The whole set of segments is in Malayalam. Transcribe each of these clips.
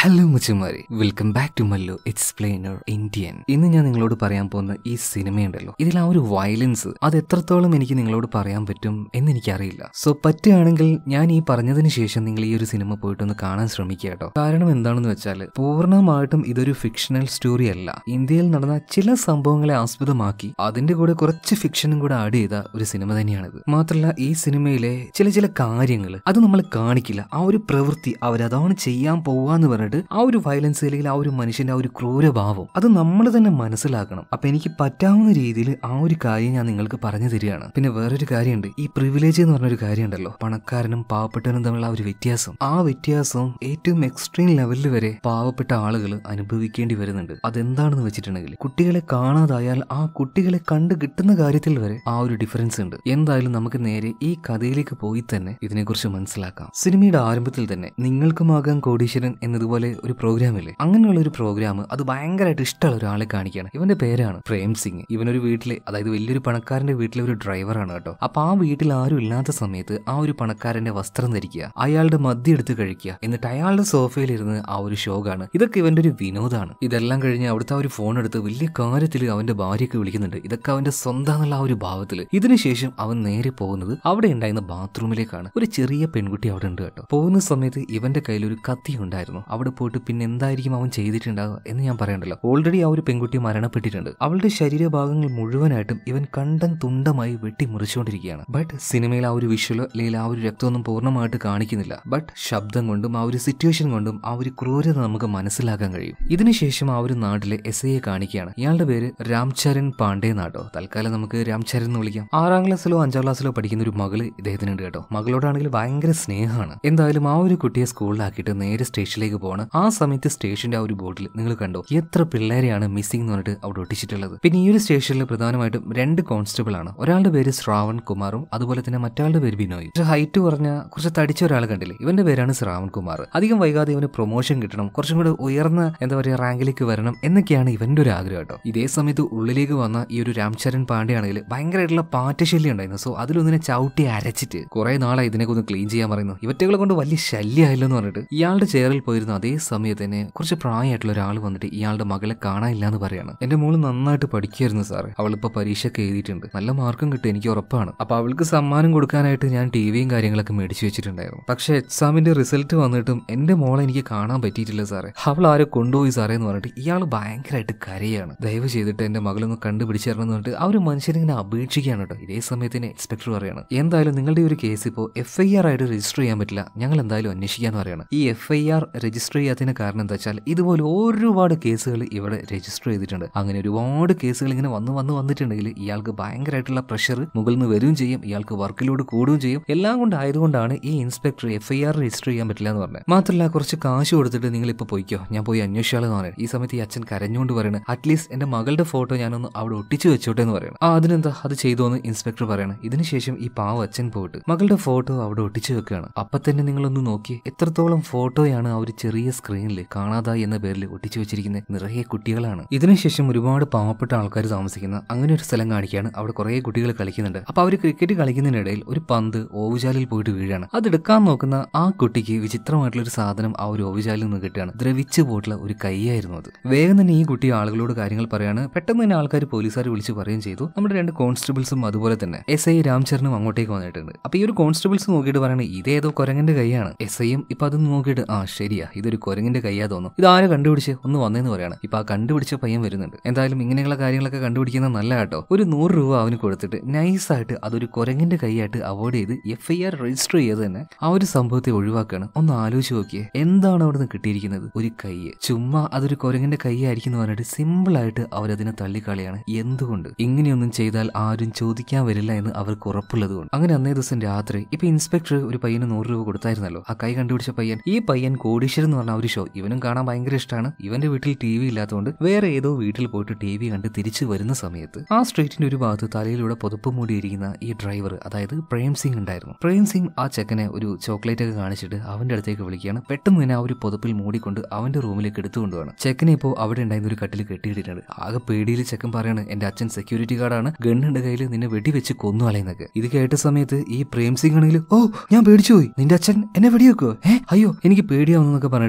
ഹലോ മുച്ചുമാരി welcome back to Mallu explainer Indian ഇന്ന് ഞാൻ നിങ്ങളോട് പറയാൻ പോകുന്ന ഈ സിനിമയുണ്ടല്ലോ ഇതിൽ ആ ഒരു വയലൻസ് അത് എത്രത്തോളം എനിക്ക് നിങ്ങളോട് പറയാൻ പറ്റും എന്ന് എനിക്കറിയില്ല സോ പറ്റുകയാണെങ്കിൽ ഞാൻ ഈ പറഞ്ഞതിന് ശേഷം നിങ്ങൾ ഈ ഒരു സിനിമ പോയിട്ടൊന്ന് കാണാൻ ശ്രമിക്കുക കേട്ടോ കാരണം എന്താണെന്ന് വെച്ചാൽ പൂർണ്ണമായിട്ടും ഇതൊരു ഫിക്ഷണൽ സ്റ്റോറി അല്ല ഇന്ത്യയിൽ നടന്ന ചില സംഭവങ്ങളെ ആസ്പദമാക്കി അതിന്റെ കൂടെ കുറച്ച് ഫിക്ഷനും കൂടെ ആഡ് ചെയ്ത ഒരു സിനിമ തന്നെയാണിത് മാത്രമല്ല ഈ സിനിമയിലെ ചില ചില കാര്യങ്ങൾ അത് നമ്മൾ കാണിക്കില്ല ആ ഒരു പ്രവൃത്തി അവരതാണ് ചെയ്യാൻ പോവാന്ന് പറഞ്ഞിട്ട് ആ ഒരു വയലൻസ് അല്ലെങ്കിൽ ആ ഒരു മനുഷ്യന്റെ ആ ഒരു ക്രൂരഭാവം അത് നമ്മൾ തന്നെ മനസ്സിലാക്കണം അപ്പൊ എനിക്ക് പറ്റാവുന്ന രീതിയിൽ ആ ഒരു കാര്യം ഞാൻ നിങ്ങൾക്ക് പറഞ്ഞു തരികയാണ് പിന്നെ വേറൊരു കാര്യമുണ്ട് ഈ പ്രിവിലേജ് എന്ന് പറഞ്ഞൊരു കാര്യമുണ്ടല്ലോ പണക്കാരനും പാവപ്പെട്ടവനും തമ്മിലുള്ള ആ ഒരു വ്യത്യാസം ആ വ്യത്യാസം ഏറ്റവും എക്സ്ട്രീം ലെവലിൽ വരെ പാവപ്പെട്ട ആളുകൾ അനുഭവിക്കേണ്ടി വരുന്നുണ്ട് അതെന്താണെന്ന് വെച്ചിട്ടുണ്ടെങ്കിൽ കുട്ടികളെ കാണാതായാൽ ആ കുട്ടികളെ കണ്ടു കിട്ടുന്ന കാര്യത്തിൽ വരെ ആ ഒരു ഡിഫറൻസ് ഉണ്ട് എന്തായാലും നമുക്ക് നേരെ ഈ കഥയിലേക്ക് പോയി തന്നെ ഇതിനെക്കുറിച്ച് മനസ്സിലാക്കാം സിനിമയുടെ ആരംഭത്തിൽ തന്നെ നിങ്ങൾക്കുമാകാം കോടീശ്വരൻ എന്നതുപോലെ ഒരു പ്രോഗ്രാം ഇല്ലേ അങ്ങനെയുള്ള ഒരു പ്രോഗ്രാം അത് ഭയങ്കരമായിട്ട് ഇഷ്ടമുള്ള ഒരാളെ കാണിക്കുകയാണ് ഇവന്റെ പേരാണ് പ്രേം സിംഗ് ഇവനൊരു വീട്ടിലെ അതായത് വലിയൊരു പണക്കാരന്റെ വീട്ടിലെ ഒരു ഡ്രൈവറാണ് കേട്ടോ അപ്പൊ ആ വീട്ടിൽ ആരും ഇല്ലാത്ത സമയത്ത് ആ ഒരു പണക്കാരന്റെ വസ്ത്രം ധരിക്കുക അയാളുടെ മദ്യം എടുത്ത് കഴിക്കുക എന്നിട്ട് അയാളുടെ സോഫയിലിരുന്ന് ആ ഒരു ഷോ കാണുക ഇതൊക്കെ ഇവന്റെ ഒരു വിനോദമാണ് ഇതെല്ലാം കഴിഞ്ഞ് അവിടുത്തെ ആ ഒരു ഫോൺ എടുത്ത് വലിയ കാര്യത്തിൽ അവന്റെ ഭാര്യയൊക്കെ വിളിക്കുന്നുണ്ട് ഇതൊക്കെ അവന്റെ സ്വന്തം ആ ഒരു ഭാവത്തിൽ ഇതിനുശേഷം അവൻ നേരെ പോകുന്നത് അവിടെ ഉണ്ടായിരുന്ന ബാത്റൂമിലേക്കാണ് ഒരു ചെറിയ പെൺകുട്ടി അവിടെ ഉണ്ട് കേട്ടോ പോകുന്ന സമയത്ത് ഇവന്റെ കയ്യിൽ ഒരു കത്തി ഉണ്ടായിരുന്നു അവിടെ പോയിട്ട് പിന്നെ എന്തായിരിക്കും അവൻ ചെയ്തിട്ടുണ്ടാവുക എന്ന് ഞാൻ പറയണ്ടല്ലോ ഓൾറെഡി ആ ഒരു പെൺകുട്ടി മരണപ്പെട്ടിട്ടുണ്ട് അവളുടെ ശരീരഭാഗങ്ങൾ മുഴുവനായിട്ടും ഇവൻ കണ്ടം തുണ്ടമായി വെട്ടി മുറിച്ചുകൊണ്ടിരിക്കുകയാണ് ബട്ട് സിനിമയിൽ ആ ഒരു വിഷ്വൽ അല്ലെങ്കിൽ ആ ഒരു രക്തമൊന്നും പൂർണ്ണമായിട്ട് കാണിക്കുന്നില്ല ബട്ട് ശബ്ദം കൊണ്ടും ആ ഒരു സിറ്റുവേഷൻ കൊണ്ടും ആ ഒരു ക്രൂരത നമുക്ക് മനസ്സിലാക്കാൻ കഴിയും ഇതിനുശേഷം ആ ഒരു നാട്ടിലെ എസ് ഐയെ കാണിക്കുകയാണ് ഇയാളുടെ പേര് രാംചരൺ പാണ്ഡെ നാട്ടോ തൽക്കാലം നമുക്ക് രാംചരൺ എന്ന് വിളിക്കാം ആറാം ക്ലാസ്സിലോ അഞ്ചാം ക്ലാസ്സിലോ പഠിക്കുന്ന ഒരു മകള് ഇദ്ദേഹത്തിനുണ്ട് കേട്ടോ മകളോടാണെങ്കിൽ ഭയങ്കര സ്നേഹമാണ് എന്തായാലും ആ ഒരു കുട്ടിയെ സ്കൂളിലാക്കിയിട്ട് നേരെ സ്റ്റേഷനിലേക്ക് പോകണം ആ സമയത്ത് സ്റ്റേഷന്റെ ആ ഒരു ബോർഡിൽ നിങ്ങൾ കണ്ടോ എത്ര പിള്ളേരെയാണ് മിസ്സിംഗ് എന്ന് പറഞ്ഞിട്ട് അവിടെ ഒട്ടിച്ചിട്ടുള്ളത് പിന്നെ ഈ ഒരു സ്റ്റേഷനിൽ പ്രധാനമായിട്ടും രണ്ട് കോൺസ്റ്റബിൾ ആണ് ഒരാളുടെ പേര് ശ്രാവൺ കുമാറും അതുപോലെ തന്നെ മറ്റാളുടെ പേര് ബിനോയും കുറച്ച് ഹൈറ്റ് കുറഞ്ഞ കുറച്ച് തടിച്ച ഒരാൾ കണ്ടില്ലേ ഇവന്റെ പേരാണ് ശ്രാവൺ കുമാർ അധികം വൈകാതെ ഇവന് പ്രൊമോഷൻ കിട്ടണം കുറച്ചും കൂടെ ഉയർന്ന എന്താ പറയുക റാങ്കിലേക്ക് വരണം എന്നൊക്കെയാണ് ഇവന്റെ ഒരു ആഗ്രഹം കേട്ടോ ഇതേ സമയത്ത് ഉള്ളിലേക്ക് വന്ന ഈ ഒരു രാംചരൺ പാണ്ഡെ ആണെങ്കിൽ ഭയങ്കരമായിട്ടുള്ള പാറ്റശല്യം ഉണ്ടായിരുന്നു സോ അതിലൊന്നിനെ ചവിട്ടി അരച്ചിട്ട് കുറെ നാളായി ഇതിനൊക്കെ ഒന്ന് ക്ലീൻ ചെയ്യാൻ പറയുന്നു ഇവറ്റകളെ കൊണ്ട് വലിയ ശല്യമായില്ലോ എന്ന് പറഞ്ഞിട്ട് ഇയാളുടെ ചെയറിൽ പോയിരുന്ന അതേ സമയത്ത് തന്നെ കുറച്ച് പ്രായമായിട്ടുള്ള ഒരാൾ വന്നിട്ട് ഇയാളുടെ മകളെ കാണാനില്ല എന്ന് പറയാണ് എന്റെ മോള് നന്നായിട്ട് പഠിക്കായിരുന്നു സാറ് അവളിപ്പോ പരീക്ഷയൊക്കെ എഴുതിയിട്ടുണ്ട് നല്ല മാർക്കും കിട്ടും എനിക്ക് ഉറപ്പാണ് അപ്പൊ അവൾക്ക് സമ്മാനം കൊടുക്കാനായിട്ട് ഞാൻ ടി വിയും കാര്യങ്ങളൊക്കെ മേടിച്ചു വെച്ചിട്ടുണ്ടായിരുന്നു പക്ഷെ എക്സാമിന്റെ റിസൾട്ട് വന്നിട്ടും എന്റെ മോളെ എനിക്ക് കാണാൻ പറ്റിയിട്ടില്ല സാറേ അവൾ ആരെ കൊണ്ടുപോയി സാറേ എന്ന് പറഞ്ഞിട്ട് ഇയാൾ ഭയങ്കരമായിട്ട് കരയാണ് ദയവ് ചെയ്തിട്ട് എന്റെ മകളൊന്ന് കണ്ടുപിടിച്ചു തരണം എന്ന് പറഞ്ഞിട്ട് ആ ഒരു മനുഷ്യനിങ്ങനെ അപേക്ഷിക്കുകയാണ് കേട്ടോ ഇതേ സമയത്തിന് ഇൻസ്പെക്ടർ പറയാണ് എന്തായാലും നിങ്ങളുടെ ഈ ഒരു കേസ് ഇപ്പോൾ എഫ് ഐ ആർ ആയിട്ട് രജിസ്റ്റർ ചെയ്യാൻ പറ്റില്ല ഞങ്ങൾ എന്തായാലും അന്വേഷിക്കാന്ന് പറയാണ് ഈ എഫ് ഐ ആർ രജിസ്റ്റർ ചെയ്യാത്തതിന് കാരണം എന്താ വെച്ചാൽ ഇതുപോലെ ഒരുപാട് കേസുകൾ ഇവിടെ രജിസ്റ്റർ ചെയ്തിട്ടുണ്ട് അങ്ങനെ ഒരുപാട് കേസുകൾ ഇങ്ങനെ വന്ന് വന്ന് വന്നിട്ടുണ്ടെങ്കിൽ ഇയാൾക്ക് ഭയങ്കരമായിട്ടുള്ള പ്രഷർ മുകളിൽ നിന്ന് വരികയും ചെയ്യും ഇയാൾക്ക് വർക്കിലോട് കൂടുകയും ചെയ്യും എല്ലാം കൊണ്ട് ആയതുകൊണ്ടാണ് ഈ inspector F I R register ചെയ്യാൻ പറ്റില്ല എന്ന് പറഞ്ഞത് മാത്രമല്ല കുറച്ച് കാശ് കൊടുത്തിട്ട് നിങ്ങൾ ഇപ്പോൾ പോയിക്കോ ഞാൻ പോയി അന്വേഷിച്ചാലെന്ന് പറയുന്നത് ഈ സമയത്ത് ഈ അച്ഛൻ കരഞ്ഞുകൊണ്ട് പറയുന്നത് അറ്റ്ലീസ്റ്റ് എന്റെ മകളുടെ ഫോട്ടോ ഞാനൊന്ന് അവിടെ ഒട്ടിച്ചു വെച്ചോട്ടെ എന്ന് പറയണം ആ അതിനെന്താ അത് ചെയ്തോന്ന് ഇൻസ്പെക്ടർ പറയണം ഇതിനുശേഷം ഈ പാവ അച്ഛൻ പോയിട്ട് മകളുടെ ഫോട്ടോ അവിടെ ഒട്ടിച്ചു വെക്കുകയാണ് അപ്പൊ തന്നെ നിങ്ങളൊന്ന് നോക്കി എത്രത്തോളം ഫോട്ടോയാണ് ആ ഒരു ചെറിയ സ്ക്രീനിൽ കാണാതായി എന്ന പേരിൽ ഒട്ടിച്ചു വെച്ചിരിക്കുന്ന നിറയെ കുട്ടികളാണ് ഇതിനുശേഷം ഒരുപാട് പാവപ്പെട്ട ആൾക്കാർ താമസിക്കുന്ന അങ്ങനെ ഒരു സ്ഥലം കാണിക്കുകയാണ് അവിടെ കുറെ കുട്ടികൾ കളിക്കുന്നുണ്ട് അപ്പൊ അവർ ക്രിക്കറ്റ് കളിക്കുന്നതിനിടയിൽ ഒരു പന്ത് ഓവുചാലിൽ പോയിട്ട് വീഴാണ് അത് എടുക്കാൻ നോക്കുന്ന ആ കുട്ടിക്ക് വിചിത്രമായിട്ടുള്ള ഒരു സാധനം ആ ഒരു ഓവുചാലിൽ നിന്ന് കിട്ടുകയാണ് ദ്രവിച്ചു പോയിട്ടുള്ള ഒരു കൈയായിരുന്നു അത് വേഗം തന്നെ ഈ കുട്ടി ആളുകളോട് കാര്യങ്ങൾ പറയാണ് പെട്ടെന്ന് തന്നെ ആൾക്കാർ പോലീസുകാർ വിളിച്ച് പറയുകയും ചെയ്തു നമ്മുടെ രണ്ട് കോൺസ്റ്റബിൾസും അതുപോലെ തന്നെ എസ് ഐ രാംചരനും അങ്ങോട്ടേക്ക് വന്നിട്ടുണ്ട് അപ്പൊ ഈ ഒരു കോൺസ്റ്റബിൾസ് നോക്കിയിട്ട് പറയണേ ഇതേതോ കുരങ്ങന്റെ കൈയാണ് എസ് ഐയും ഇപ്പൊ അത് നോക്കിയിട്ട് ആ ശരിയാ ഇതൊരു കുരങ്ങിന്റെ കൈയാ തോന്നുന്നു ഇത് ആരെ കണ്ടുപിടിച്ച് ഒന്ന് വന്നേന്ന് പറയാണ് ഇപ്പൊ ആ കണ്ടുപിടിച്ച പയ്യൻ വരുന്നുണ്ട് എന്തായാലും ഇങ്ങനെയുള്ള കാര്യങ്ങളൊക്കെ കണ്ടുപിടിക്കുന്നത് നല്ല കേട്ടോ ഒരു നൂറ് രൂപ അവന് കൊടുത്തിട്ട് നൈസായിട്ട് അതൊരു കുരങ്ങിന്റെ കൈയായിട്ട് അവോയ്ഡ് ചെയ്ത് എഫ് ഐ ആർ രജിസ്റ്റർ ചെയ്ത് തന്നെ ആ ഒരു സംഭവത്തെ ഒഴിവാക്കുകയാണ് ഒന്ന് ആലോചിച്ച് നോക്കിയേ എന്താണ് അവിടെ നിന്ന് കിട്ടിയിരിക്കുന്നത് ഒരു കൈ ചുമ്മാ അതൊരു കുരങ്ങിന്റെ കൈ ആയിരിക്കും എന്ന് പറഞ്ഞിട്ട് സിമ്പിൾ ആയിട്ട് അവരതിനെ തള്ളിക്കളയാണ് എന്തുകൊണ്ട് ഇങ്ങനെയൊന്നും ചെയ്താൽ ആരും ചോദിക്കാൻ വരില്ല എന്ന് അവർക്ക് ഉറപ്പുള്ളത് കൊണ്ട് അങ്ങനെ അന്നേ ദിവസം രാത്രി ഇപ്പൊ ഇൻസ്പെക്ടർ ഒരു പയ്യന് നൂറ് രൂപ കൊടുത്തായിരുന്നല്ലോ ആ കൈ കണ്ടുപിടിച്ച പയ്യൻ ഈ പയ്യൻ കോടീശ്വരൻ എന്ന് പറഞ്ഞ ആ ഒരു ഷോ ഇവനും കാണാൻ ഭയങ്കര ഇഷ്ടമാണ് ഇവന്റെ വീട്ടിൽ ടി വി ഇല്ലാത്തതുകൊണ്ട് വേറെ ഏതോ വീട്ടിൽ പോയിട്ട് ടി വി കണ്ട് തിരിച്ചു വരുന്ന സമയത്ത് ആ സ്ട്രീറ്റിന്റെ ഒരു ഭാഗത്ത് തലയിലൂടെ പുതപ്പ് മൂടിയിരിക്കുന്ന ഈ ഡ്രൈവർ അതായത് പ്രേം സിംഗ് ഉണ്ടായിരുന്നു പ്രേം സിംഗ് ആ ചെക്കനെ ഒരു ചോക്ലേറ്റ് ഒക്കെ കാണിച്ചിട്ട് അവന്റെ അടുത്തേക്ക് വിളിക്കുകയാണ് പെട്ടെന്ന് തന്നെ ആ ഒരു പുതപ്പിൽ മൂടിക്കൊണ്ട് അവന്റെ റൂമിലേക്ക് എടുത്തുകൊണ്ടുപോകണം ചെക്കനെ ഇപ്പോൾ അവിടെ ഉണ്ടായിരുന്ന ഒരു കട്ടിൽ കെട്ടിയിട്ടിട്ടുണ്ട് ആകെ പേടിയിൽ ചെക്കൻ പറയാണ് എന്റെ അച്ഛൻ സെക്യൂരിറ്റി ഗാർഡാണ് ഗണ്ണിന്റെ കയ്യിൽ നിന്നെ വെടിവെച്ച് കൊന്നു കളയുന്നൊക്കെ ഇത് കേട്ട സമയത്ത് ഈ പ്രേം സിംഗ് ആണെങ്കിൽ ഓ ഞാൻ പേടിച്ചു പോയി നിന്റെ അച്ഛൻ എന്നെ വെടിവെക്കോ ഏ അയ്യോ എനിക്ക് പേടിയാവുന്നൊക്കെ പറഞ്ഞിട്ട്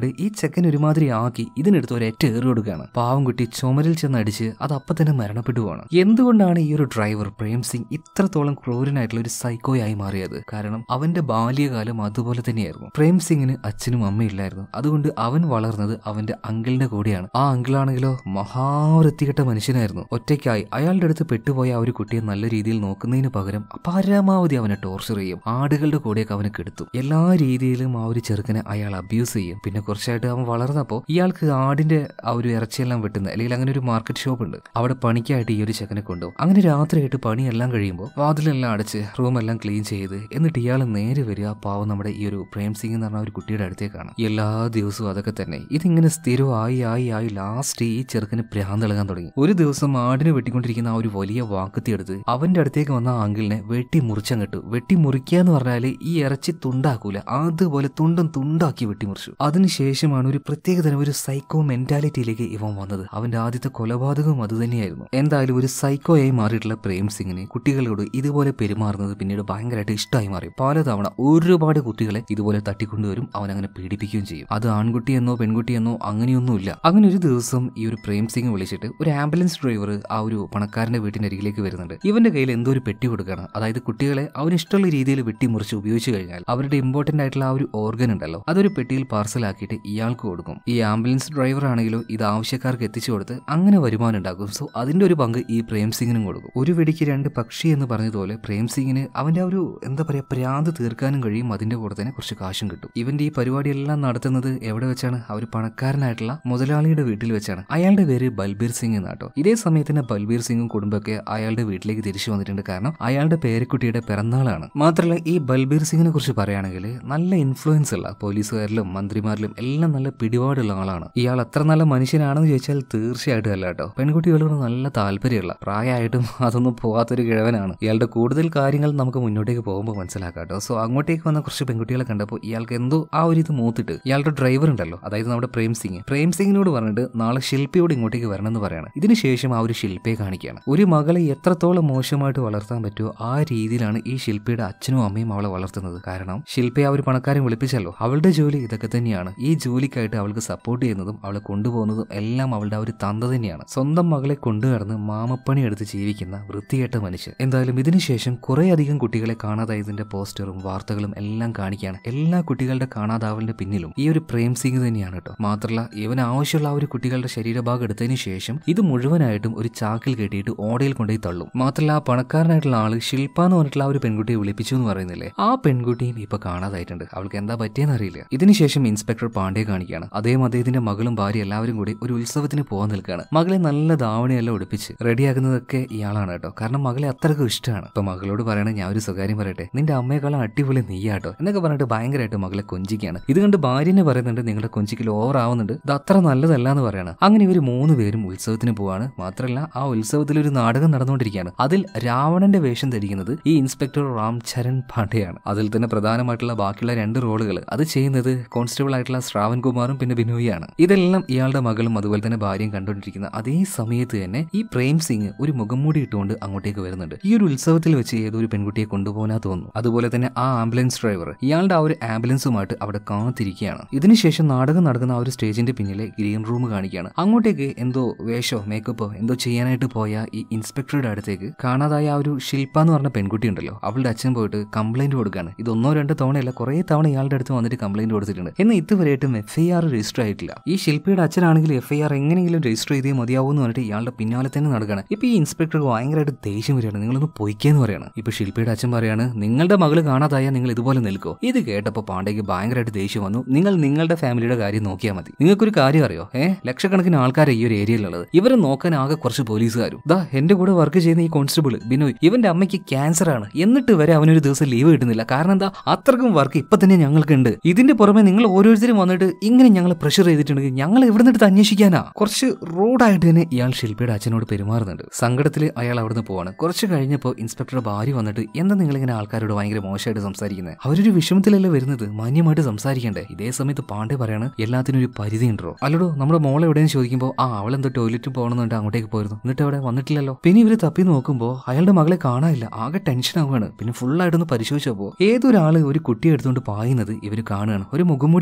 വന്നിട്ട് ഈ ചെക്കൻ ഒരുമാതിരി ആക്കി ഇതിനെടുത്ത് ഒരു ഏറ്റ ഏറി കൊടുക്കുകയാണ് പാവം കുട്ടി ചുമരിൽ ചെന്ന് അടിച്ച് അത് അപ്പം തന്നെ മരണപ്പെട്ടു പോവാണ് എന്തുകൊണ്ടാണ് ഈ ഒരു ഡ്രൈവർ പ്രേം സിംഗ് ഇത്രത്തോളം ക്രൂരനായിട്ടുള്ള ഒരു സൈക്കോയായി മാറിയത് കാരണം അവന്റെ ബാല്യകാലം അതുപോലെ തന്നെയായിരുന്നു പ്രേം സിംഗിന് അച്ഛനും അമ്മയില്ലായിരുന്നു അതുകൊണ്ട് അവൻ വളർന്നത് അവന്റെ അങ്കിളിന്റെ കൂടെയാണ് ആ അങ്കിളാണെങ്കിലോ മഹാവൃത്തികെട്ട മനുഷ്യനായിരുന്നു ഒറ്റയ്ക്കായി അയാളുടെ അടുത്ത് പെട്ടുപോയ ആ ഒരു കുട്ടിയെ നല്ല രീതിയിൽ നോക്കുന്നതിന് പകരം പരമാവധി അവനെ ടോർച്ചർ ചെയ്യും ആടുകളുടെ കൂടെയൊക്കെ അവനെ കെടുത്തും എല്ലാ രീതിയിലും ആ ഒരു ചെറുക്കനെ അയാൾ അബ്യൂസ് ചെയ്യും പിന്നെ കുറച്ചായിട്ട് അവൻ വളർന്നപ്പോൾ ഇയാൾക്ക് ആടിന്റെ ആ ഒരു ഇറച്ചിയെല്ലാം വെട്ടുന്ന അല്ലെങ്കിൽ അങ്ങനെ ഒരു മാർക്കറ്റ് ഷോപ്പ് ഉണ്ട് അവിടെ പണിക്കായിട്ട് ഈ ഒരു ചെക്കനെ കൊണ്ടുപോകും അങ്ങനെ രാത്രിയായിട്ട് പണിയെല്ലാം കഴിയുമ്പോൾ വാതിലെല്ലാം അടച്ച് റൂമെല്ലാം ക്ലീൻ ചെയ്ത് എന്നിട്ട് ഇയാൾ നേരെ വരിക പാവം നമ്മുടെ ഈ ഒരു പ്രേം സിംഗ് എന്ന് പറഞ്ഞ ഒരു കുട്ടിയുടെ അടുത്തേക്കാണ് എല്ലാ ദിവസവും അതൊക്കെ തന്നെ ഇതിങ്ങനെ സ്ഥിരമായി ആയി ആയി ലാസ്റ്റ് ഈ ചെറുക്കന് ഭ്രാന്തിളകാൻ തുടങ്ങി ഒരു ദിവസം ആടിനെ വെട്ടിക്കൊണ്ടിരിക്കുന്ന ആ ഒരു വലിയ വാക്കത്തി എടുത്ത് അവന്റെ അടുത്തേക്ക് വന്ന ആ അങ്കിളിനെ വെട്ടി മുറിച്ചങ്ങിട്ടു വെട്ടി മുറിക്കുക എന്ന് പറഞ്ഞാല് ഈ ഇറച്ചി തുണ്ടാക്കൂല അതുപോലെ തുണ്ടും തുണ്ടാക്കി വെട്ടിമുറിച്ചു അതിനുശേഷമാണ് ഒരു പ്രത്യേകതരം ഒരു സൈക്കോ മെന്റാലിറ്റിയിലേക്ക് ഇവൻ വന്നത് അവന്റെ ആദ്യത്തെ കൊലപാതകവും അത് തന്നെയായിരുന്നു എന്തായാലും ഒരു സൈക്കോയായി മാറിയിട്ടുള്ള പ്രേം സിംഗിന് കുട്ടികളോട് ഇതുപോലെ പെരുമാറുന്നത് പിന്നീട് ഭയങ്കരമായിട്ട് ഇഷ്ടമായി മാറി പലതവണ ഒരുപാട് കുട്ടികളെ ഇതുപോലെ തട്ടിക്കൊണ്ടുവരും അവൻ അങ്ങനെ പീഡിപ്പിക്കുകയും ചെയ്യും അത് ആൺകുട്ടിയെന്നോ പെൺകുട്ടിയെന്നോ അങ്ങനെയൊന്നുമില്ല അങ്ങനെ ഒരു ദിവസം ഈ ഒരു പ്രേം സിംഗ് വിളിച്ചിട്ട് ഒരു ആംബുലൻസ് ഡ്രൈവർ ആ ഒരു പണക്കാരന്റെ വീട്ടിന്റെ അരികിലേക്ക് വരുന്നുണ്ട് ഇവന്റെ കയ്യിൽ എന്തോ ഒരു പെട്ടി കൊടുക്കുകയാണ് അതായത് കുട്ടികളെ അവന് ഇഷ്ടമുള്ള രീതിയിൽ വെട്ടിമുറിച്ച് ഉപയോഗിച്ച് കഴിഞ്ഞാൽ അവരുടെ ഇമ്പോർട്ടന്റ് ആയിട്ടുള്ള ആ ഒരു ഓർഗൻ ഉണ്ടല്ലോ അതൊരു പെട്ടിയിൽ പാർസലാക്കിയിട്ട് ഇയാൾക്ക് കൊടുക്കും ഈ ആംബുലൻസ് ഡ്രൈവർ ആണെങ്കിലോ ഇത് ആവശ്യക്കാർക്ക് എത്തിച്ചു കൊടുത്ത് അങ്ങനെ വരുമാനം ഉണ്ടാക്കും സോ അതിന്റെ ഒരു പങ്ക് ഈ പ്രേം സിംഗിനും കൊടുക്കും ഒരു വെടിക്ക് രണ്ട് പക്ഷി എന്ന് പറഞ്ഞതുപോലെ പ്രേം സിംഗിന് അവന്റെ ആ ഒരു എന്താ പറയാ പ്രാന്ത് തീർക്കാനും കഴിയും അതിന്റെ കൂടെ തന്നെ കുറച്ച് കാശും കിട്ടും ഇവന്റെ ഈ പരിപാടിയെല്ലാം നടത്തുന്നത് എവിടെ വെച്ചാണ് ആ ഒരു പണക്കാരനായിട്ടുള്ള മുതലാളിയുടെ വീട്ടിൽ വെച്ചാണ് അയാളുടെ പേര് ബൽബീർ സിംഗ് എന്നാട്ടോ ഇതേ സമയത്ത് തന്നെ ബൽബീർ സിംഗും കുടുംബമൊക്കെ അയാളുടെ വീട്ടിലേക്ക് തിരിച്ചു വന്നിട്ടുണ്ട് കാരണം അയാളുടെ പേരക്കുട്ടിയുടെ പിറന്നാളാണ് മാത്രമല്ല ഈ ബൽബീർ സിംഗിനെ കുറിച്ച് പറയുകയാണെങ്കിൽ നല്ല ഇൻഫ്ലുവൻസ് ഉള്ള പോലീസുകാരിലും മന്ത്രിമാരിലും എല്ലാം നല്ല പിടിപാടുള്ള ആളാണ് ഇയാൾ അത്ര നല്ല മനുഷ്യനാണെന്ന് ചോദിച്ചാൽ തീർച്ചയായിട്ടും അല്ല കേട്ടോ പെൺകുട്ടികളോട് നല്ല താല്പര്യമുള്ള പ്രായമായിട്ടും അതൊന്നും പോകാത്തൊരു കിഴവനാണ് ഇയാളുടെ കൂടുതൽ കാര്യങ്ങൾ നമുക്ക് മുന്നോട്ടേക്ക് പോകുമ്പോൾ മനസ്സിലാക്കാം കേട്ടോ സോ അങ്ങോട്ടേക്ക് വന്ന കുറച്ച് പെൺകുട്ടികളെ കണ്ടപ്പോൾ ഇയാൾക്ക് എന്തോ ആ ഒരു ഇത് മൂത്തിട്ട് ഇയാളുടെ ഡ്രൈവർ ഉണ്ടല്ലോ അതായത് നമ്മുടെ പ്രേം സിംഗ് പ്രേം സിംഗിനോട് പറഞ്ഞിട്ട് നാളെ ശില്പിയോട് ഇങ്ങോട്ടേക്ക് വരണമെന്ന് പറയാണ് ഇതിനുശേഷം ആ ഒരു ശില്പയെ കാണിക്കുകയാണ് ഒരു മകളെ എത്രത്തോളം മോശമായിട്ട് വളർത്താൻ പറ്റുമോ ആ രീതിയിലാണ് ഈ ശില്പിയുടെ അച്ഛനും അമ്മയും അവളെ വളർത്തുന്നത് കാരണം ശില്പയെ ആ ഒരു പണക്കാരൻ വിളിപ്പിച്ചല്ലോ അവളുടെ ജോലി ഇതൊക്കെ തന്നെയാണ് ഈ ജോലിക്കായിട്ട് അവൾക്ക് സപ്പോർട്ട് ചെയ്യുന്നതും അവളെ കൊണ്ടുപോകുന്നതും എല്ലാം അവളുടെ ആ ഒരു തന്ത തന്നെയാണ് സ്വന്തം മകളെ കൊണ്ടുകടന്ന് മാമപ്പണി എടുത്ത് ജീവിക്കുന്ന വൃത്തികെട്ട മനുഷ്യൻ എന്തായാലും ഇതിനുശേഷം കുറെ അധികം കുട്ടികളെ കാണാതായതിന്റെ പോസ്റ്ററും വാർത്തകളും എല്ലാം കാണിക്കുകയാണ് എല്ലാ കുട്ടികളുടെ കാണാതാവലിന്റെ പിന്നിലും ഈ ഒരു പ്രേം സിംഗ് തന്നെയാണ് കേട്ടോ മാത്രമല്ല ഇവന് ആവശ്യമുള്ള ആ ഒരു കുട്ടികളുടെ ശരീരഭാഗം എടുത്തതിന് ശേഷം ഇത് മുഴുവനായിട്ടും ഒരു ചാക്കിൽ കെട്ടിയിട്ട് ഓടയിൽ കൊണ്ടുപോയി തള്ളും മാത്രമല്ല ആ പണക്കാരനായിട്ടുള്ള ആള് ശില്പ എന്ന് പറഞ്ഞിട്ടുള്ള ആ ഒരു പെൺകുട്ടിയെ വിളിപ്പിച്ചു എന്ന് പറയുന്നില്ലേ ആ പെൺകുട്ടിയും ഇപ്പൊ കാണാതായിട്ടുണ്ട് അവൾക്ക് എന്താ പറ്റിയെന്ന് അറിയില്ല ഇതിനുശേഷം ഇൻസ്പെക്ടർ പാണ്ഡെ കാണിക്കുകയാണ് അദ്ദേഹം അദ്ദേഹത്തിന്റെ മകളും ഭാര്യ എല്ലാവരും കൂടി ഒരു ഉത്സവത്തിന് പോകാൻ നിൽക്കുകയാണ് മകളെ നല്ല ധാവണിയെല്ലാം ഉടുപ്പിച്ച് റെഡിയാക്കുന്നതൊക്കെ ഇയാളാണ് കേട്ടോ കാരണം മകളെ അത്രക്കും ഇഷ്ടമാണ് ഇപ്പൊ മകളോട് പറയണേ ഞാൻ ഒരു സ്വകാര്യം പറയട്ടെ നിന്റെ അമ്മയെക്കാളും അടിപൊളി നീയാട്ടോ എന്നൊക്കെ പറഞ്ഞിട്ട് ഭയങ്കരമായിട്ട് മകളെ കൊഞ്ചിക്കുകയാണ് ഇത് കണ്ട് ഭാര്യനെ പറയുന്നുണ്ട് നിങ്ങളുടെ കൊഞ്ചിക്കൽ ഓവർ ആവുന്നുണ്ട് ഇത് അത്ര നല്ലതല്ല എന്ന് പറയാണ് അങ്ങനെ ഇവർ മൂന്ന് പേരും ഉത്സവത്തിന് പോവാണ് മാത്രമല്ല ആ ഉത്സവത്തിൽ ഒരു നാടകം നടന്നുകൊണ്ടിരിക്കുകയാണ് അതിൽ രാവണന്റെ വേഷം ധരിക്കുന്നത് ഈ ഇൻസ്പെക്ടർ റാം ചരൺ പാണ്ഡെയാണ് അതിൽ തന്നെ പ്രധാനമായിട്ടുള്ള ബാക്കിയുള്ള രണ്ട് റോളുകൾ അത് ചെയ്യുന്നത് കോൺസ്റ്റബിൾ ആയിട്ടുള്ള ശ്രാവൺ കുമാറും പിന്നെ ബിനോയിയാണ് ഇതെല്ലാം ഇയാളുടെ മകളും അതുപോലെ തന്നെ ഭാര്യയും കണ്ടുകൊണ്ടിരിക്കുന്ന അതേ സമയത്ത് തന്നെ ഈ പ്രേം സിംഗ് ഒരു മുഖംമൂടി ഇട്ടുകൊണ്ട് അങ്ങോട്ടേക്ക് വരുന്നുണ്ട് ഈ ഒരു ഉത്സവത്തിൽ വെച്ച് ഏതോ ഒരു പെൺകുട്ടിയെ കൊണ്ടുപോകാനാ തോന്നുന്നു അതുപോലെ തന്നെ ആ ആംബുലൻസ് ഡ്രൈവർ ഇയാളുടെ ആ ഒരു ആംബുലൻസുമായിട്ട് അവിടെ കാത്തിരിക്കുകയാണ് ഇതിനുശേഷം നാടകം നടക്കുന്ന ആ ഒരു സ്റ്റേജിന്റെ പിന്നിലെ ഗ്രീൻ റൂം കാണിക്കുകയാണ് അങ്ങോട്ടേക്ക് എന്തോ വേഷോ മേക്കപ്പോ എന്തോ ചെയ്യാനായിട്ട് പോയ ഈ ഇൻസ്പെക്ടറുടെ അടുത്തേക്ക് കാണാതായ ആ ഒരു ശില്പ എന്ന് പറഞ്ഞ പെൺകുട്ടി ഉണ്ടല്ലോ അവളുടെ അച്ഛൻ പോയിട്ട് കംപ്ലൈന്റ് കൊടുക്കുകയാണ് ഇത് ഒന്നോ രണ്ടോ തവണയല്ല കുറെ തവണ ഇയാളുടെ അടുത്ത് വന്നിട്ട് കംപ്ലൈന്റ് കൊടുത്തിട്ടുണ്ട് എന്നാൽ ഇതുവരെയായിട്ടും എഫ് ഐ ആർ രജിസ്റ്റർ ആയിട്ടില്ല ഈ ശില്പിയുടെ അച്ഛനാണെങ്കിൽ എഫ് ഐ ആർ എങ്ങനെയെങ്കിലും രജിസ്റ്റർ ചെയ്തേ മതിയാവൂ എന്ന് പറഞ്ഞിട്ട് ഇയാളുടെ പിന്നാലെ തന്നെ നടക്കുകയാണ് ഇപ്പൊ ഈ ഇൻസ്പെക്ടർക്ക് ഭയങ്കരമായിട്ട് ദേഷ്യം വരികയാണ് നിങ്ങളൊന്ന് പൊയ്ക്കേന്ന് പറയാണ് ഇപ്പൊ ശില്പിയുടെ അച്ഛൻ പറയാണ് നിങ്ങളുടെ മകള് കാണാതായ നിങ്ങൾ ഇതുപോലെ നിൽക്കോ ഇത് കേട്ടപ്പോൾ പാണ്ഡേക്ക് ഭയങ്കരമായിട്ട് ദേഷ്യം വന്നു നിങ്ങൾ നിങ്ങളുടെ ഫാമിലിയുടെ കാര്യം നോക്കിയാൽ മതി നിങ്ങൾക്കൊരു കാര്യം അറിയോ ഏ ലക്ഷക്കണക്കിന് ആൾക്കാരെ ഈ ഒരു ഏരിയയിലുള്ളത് ഇവരെ നോക്കാൻ ആകെ കുറച്ച് പോലീസുകാരും ദാ എന്റെ കൂടെ വർക്ക് ചെയ്യുന്ന ഈ കോൺസ്റ്റബിൾ ബിനോയ് ഇവന്റെ അമ്മയ്ക്ക് ക്യാൻസർ ആണ് എന്നിട്ട് വരെ അവനൊരു ദിവസം ലീവ് കിട്ടുന്നില്ല കാരണം എന്താ അത്രക്കും വർക്ക് ഇപ്പൊ തന്നെ ഞങ്ങൾക്കുണ്ട് ഇതിന്റെ പുറമെ നിങ്ങൾ ഓരോരുത്തരും വന്നിട്ട് ഇങ്ങനെ ഞങ്ങൾ പ്രഷർ ചെയ്തിട്ടുണ്ടെങ്കിൽ ഞങ്ങൾ എവിടെ നിന്നിട്ട് അന്വേഷിക്കാനാ കുറച്ച് റോഡായിട്ട് തന്നെ ഇയാൾ ശില്പിയുടെ അച്ഛനോട് പെരുമാറുന്നുണ്ട് സങ്കടത്തിൽ അയാൾ അവിടുന്ന് പോവാണ് കുറച്ച് കഴിഞ്ഞപ്പോൾ ഇൻസ്പെക്ടറുടെ ഭാര്യ വന്നിട്ട് എന്താ നിങ്ങൾ ഇങ്ങനെ ആൾക്കാരോട് ഭയങ്കര മോശമായിട്ട് സംസാരിക്കുന്നത് അവരൊരു വിഷമത്തിലല്ലേ വരുന്നത് മാന്യമായിട്ട് സംസാരിക്കണ്ടേ ഇതേ സമയത്ത് പാണ്ഡെ പറയാണ് എല്ലാത്തിനും ഒരു പരിധി ഉണ്ടോ അല്ലടോ നമ്മുടെ മോളെ എവിടെയും ചോദിക്കുമ്പോൾ ആ അവളെന്തോ ടോയ്ലറ്റിൽ പോകണമെന്നുണ്ട് അങ്ങോട്ടേക്ക് പോയിരുന്നു എന്നിട്ട് അവിടെ വന്നിട്ടില്ലല്ലോ പിന്നെ ഇവര് തപ്പി നോക്കുമ്പോൾ അയാളുടെ മകളെ കാണാനില്ല ആകെ ടെൻഷൻ ആവുകയാണ് പിന്നെ ഫുൾ ആയിട്ടൊന്ന് പരിശോധിച്ചപ്പോൾ ഏതൊരാള് ഒരു കുട്ടിയെ എടുത്തുകൊണ്ട് പായുന്നത് ഇവര് കാണുകയാണ് ഒരു മുഖംമൂടിക്കാരനാണ്